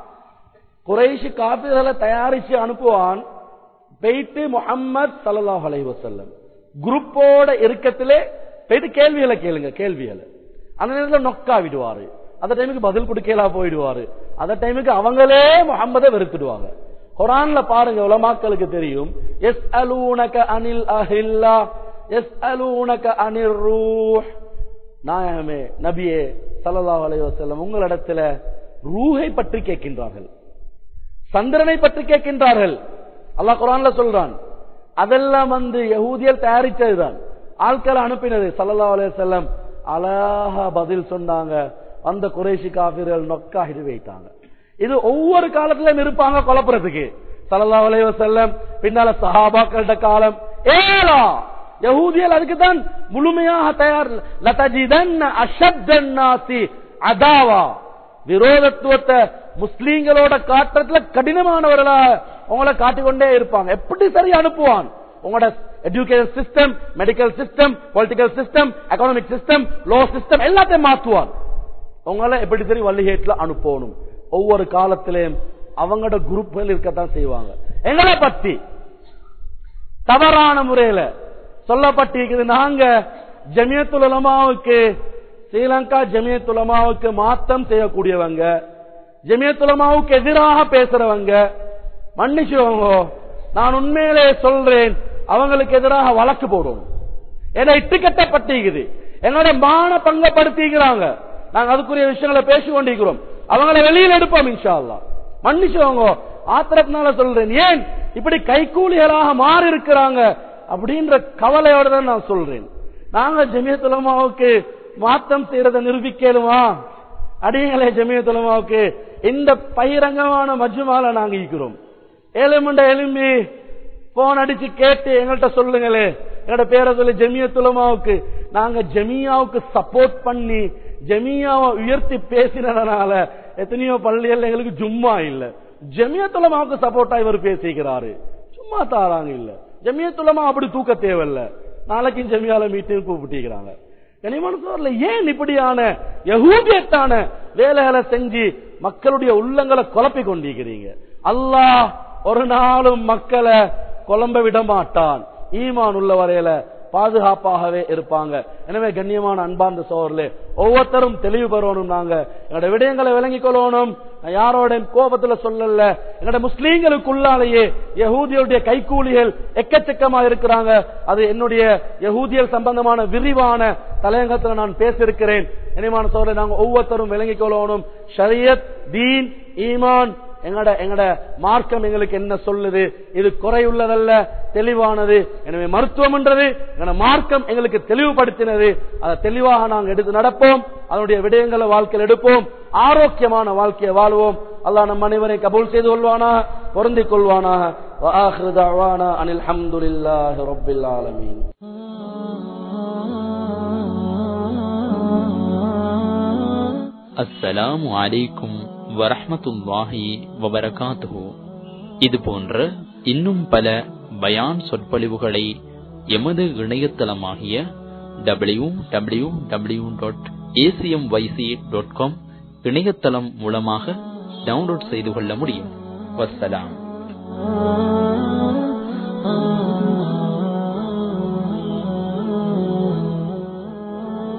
குறைஷி காப்பீர்களை தயாரிச்சு அனுப்புவான் போயிட்டு முகம்மது சல்லாஹ் அலைஹி வஸல்லம் குரூப்போட இருக்கத்திலே போயிட்டு கேள்விகளை கேளுங்க கேள்விகளை அந்த நேரத்தில் நொக்கா விடுவாரு அந்த டைமுக்கு பதில் கொடுக்கலா போயிடுவாரு அந்த டைமுக்கு அவங்களே முகம்மதை வெறுத்துடுவாங்க குரான்ல பாருங்க உலமாக்களுக்கு தெரியும் எஸ் அலூனக அனில் அஹில்லா எஸ் அலூனக அனில் ரூஹ் நாயகமே நபியே சல்லல்லாஹு அலைஹி வஸல்லம் உங்களிடத்துல ரூஹை பற்றி கேட்கின்றார்கள் சந்திரனை பற்றி கேட்கின்றார்கள் அல்லாஹ் குரான்ல சொல்றான் அதெல்லாம் வந்து யகூதியல் தயாரித்ததுதான் ஆட்களை அனுப்பினது சல்லல்லாஹு அலைஹி வஸல்லம் அழகா பதில் சொன்னாங்க அந்த குறைஷி காபிர்கள் நொக்காகிட்டு வைத்தாங்க இது ஒவ்வொரு காலத்திலும் இருப்பாங்க குழப்புறதுக்கு சல்லல்லாஹு அலைஹி வஸல்லம் பின்னால சஹாபாக்களோட காலம் ஏலா யஹூதியல் அதுக்கு தான் முழுமையாக தயார் லதஜிதன்ன அஷத்தன் நாசி அதாவா விரோதத்துவத்தை முஸ்லீம்களோட காட்டுறதுல கடினமானவர்களா உங்களை காட்டிக்கொண்டே இருப்பாங்க எப்படி சரி அனுப்புவான் உங்களோட education system medical system political system economic system law system எல்லாத்தையும் மாற்றுவான் உங்களை எப்படி சரி வள்ளிகேட்டுல அனுப்பணும் ஒவ்வொரு காலத்திலையும் அவங்களோட குரூப்கள் இருக்கத்தான் செய்வாங்க எங்களை பத்தி தவறான முறையில சொல்லப்பட்டிருக்குது நாங்க ஜமியத்துல் உலமாவுக்கு ஸ்ரீலங்கா ஜமியத்துல் உலமாவுக்கு மாத்தம் செய்யக்கூடியவங்க ஜமியத்துல் உலமாவுக்கு எதிராக பேசுறவங்க மன்னிச்சுவங்க நான் உண்மையிலே சொல்றேன் அவங்களுக்கு எதிராக வழக்கு போடணும் ஏன்னா இட்டுக்கட்டப்பட்டிருக்குது என்னோட மான பங்கப்படுத்திக்கிறாங்க நாங்க அதுக்குரிய விஷயங்களை பேசி கொண்டிருக்கிறோம் அவங்களை வெளியில் எடுப்போம் இன்ஷா அல்லாஹ் மன்னிச்சுவங்க ஆத்திரத்தினால சொல்றேன் ஏன் இப்படி கைகூலிகளாக மாறி இருக்கிறாங்க அப்படின்ற கவலையோட தான் நான் சொல்றேன் நாங்க ஜமியத்துலமாவுக்கு மாத்தம் செய்யறதை நிரூபிக்கலுமா அடிங்களே ஜமியத்துலமாவுக்கு இந்த பகிரங்கமான மஜ்மால நாங்க இருக்கிறோம் ஏழுமண்ட எலும்பி போன் அடிச்சு கேட்டு எங்கள்கிட்ட சொல்லுங்களே எங்கட பேரை சொல்லி ஜமியத்துலமாவுக்கு நாங்க ஜமியாவுக்கு சப்போர்ட் பண்ணி ஜமியாவை உயர்த்தி பேசினதுனால எத்தனையோ பள்ளிகள் எங்களுக்கு ஜும்மா இல்ல ஜமியத்துலமாவுக்கு சப்போர்ட்டா இவர் பேசிக்கிறாரு சும்மா தாராங்க இல்ல ஜமியத்துலமா அப்படி தூக்க தேவையில்ல நாளைக்கு ஜமியால மீட்டிங் கூப்பிட்டிருக்கிறாங்க கனிமன சோர்ல ஏன் இப்படியான யகூதியத்தான வேலைகளை செஞ்சு மக்களுடைய உள்ளங்களை குழப்பி கொண்டிருக்கிறீங்க அல்லாஹ் ஒரு நாளும் மக்களை குழம்ப விட மாட்டான் ஈமான் உள்ள வரையில பாதுகாப்பாகவே இருப்பாங்க எனவே கண்ணியமான அன்பார்ந்த சோழர்களே ஒவ்வொருத்தரும் தெளிவு பெறணும் நாங்க எங்களோட விடயங்களை விளங்கிக் கொள்ளணும் நான் யாரோட கோபத்துல சொல்லல எங்களோட முஸ்லீம்களுக்குள்ளாலேயே யகூதியருடைய கைக்கூலிகள் எக்கச்சக்கமா இருக்கிறாங்க அது என்னுடைய யகூதியல் சம்பந்தமான விரிவான தலையங்கத்துல நான் பேசியிருக்கிறேன் இனிமான சோழரை நாங்க ஒவ்வொருத்தரும் விளங்கிக் கொள்ளணும் ஷரியத் தீன் ஈமான் எங்கட எங்கட மார்க்கம் எங்களுக்கு என்ன சொல்லுது இது குறையுள்ளதல்ல தெளிவானது எனவே மருத்துவம் என்றது எங்கட மார்க்கம் எங்களுக்கு தெளிவுபடுத்தினது அதை தெளிவாக நாங்கள் எடுத்து நடப்போம் அதனுடைய விடயங்களை வாழ்க்கையில் எடுப்போம் ஆரோக்கியமான வாழ்க்கையை வாழ்வோம் அல்லாஹ் நம் அனைவரை கபூல் செய்து கொள்வானாக பொருந்திக் கொள்வானாக وآخر دعوانا أن الحمد لله رب العالمين அஸ்ஸலாமு அலைக்கும் வரஹ்மத்துல்லாஹி வபரகாத்துஹு இது போன்ற இன்னும் பல பயான் சொற்பொழிவுகளை எமது இணையதளமாகிய W W W dot ACM YC dot com இணையதளம் மூலமாக டவுன்லோட் செய்து கொள்ள முடியும் வஸ்ஸலாம்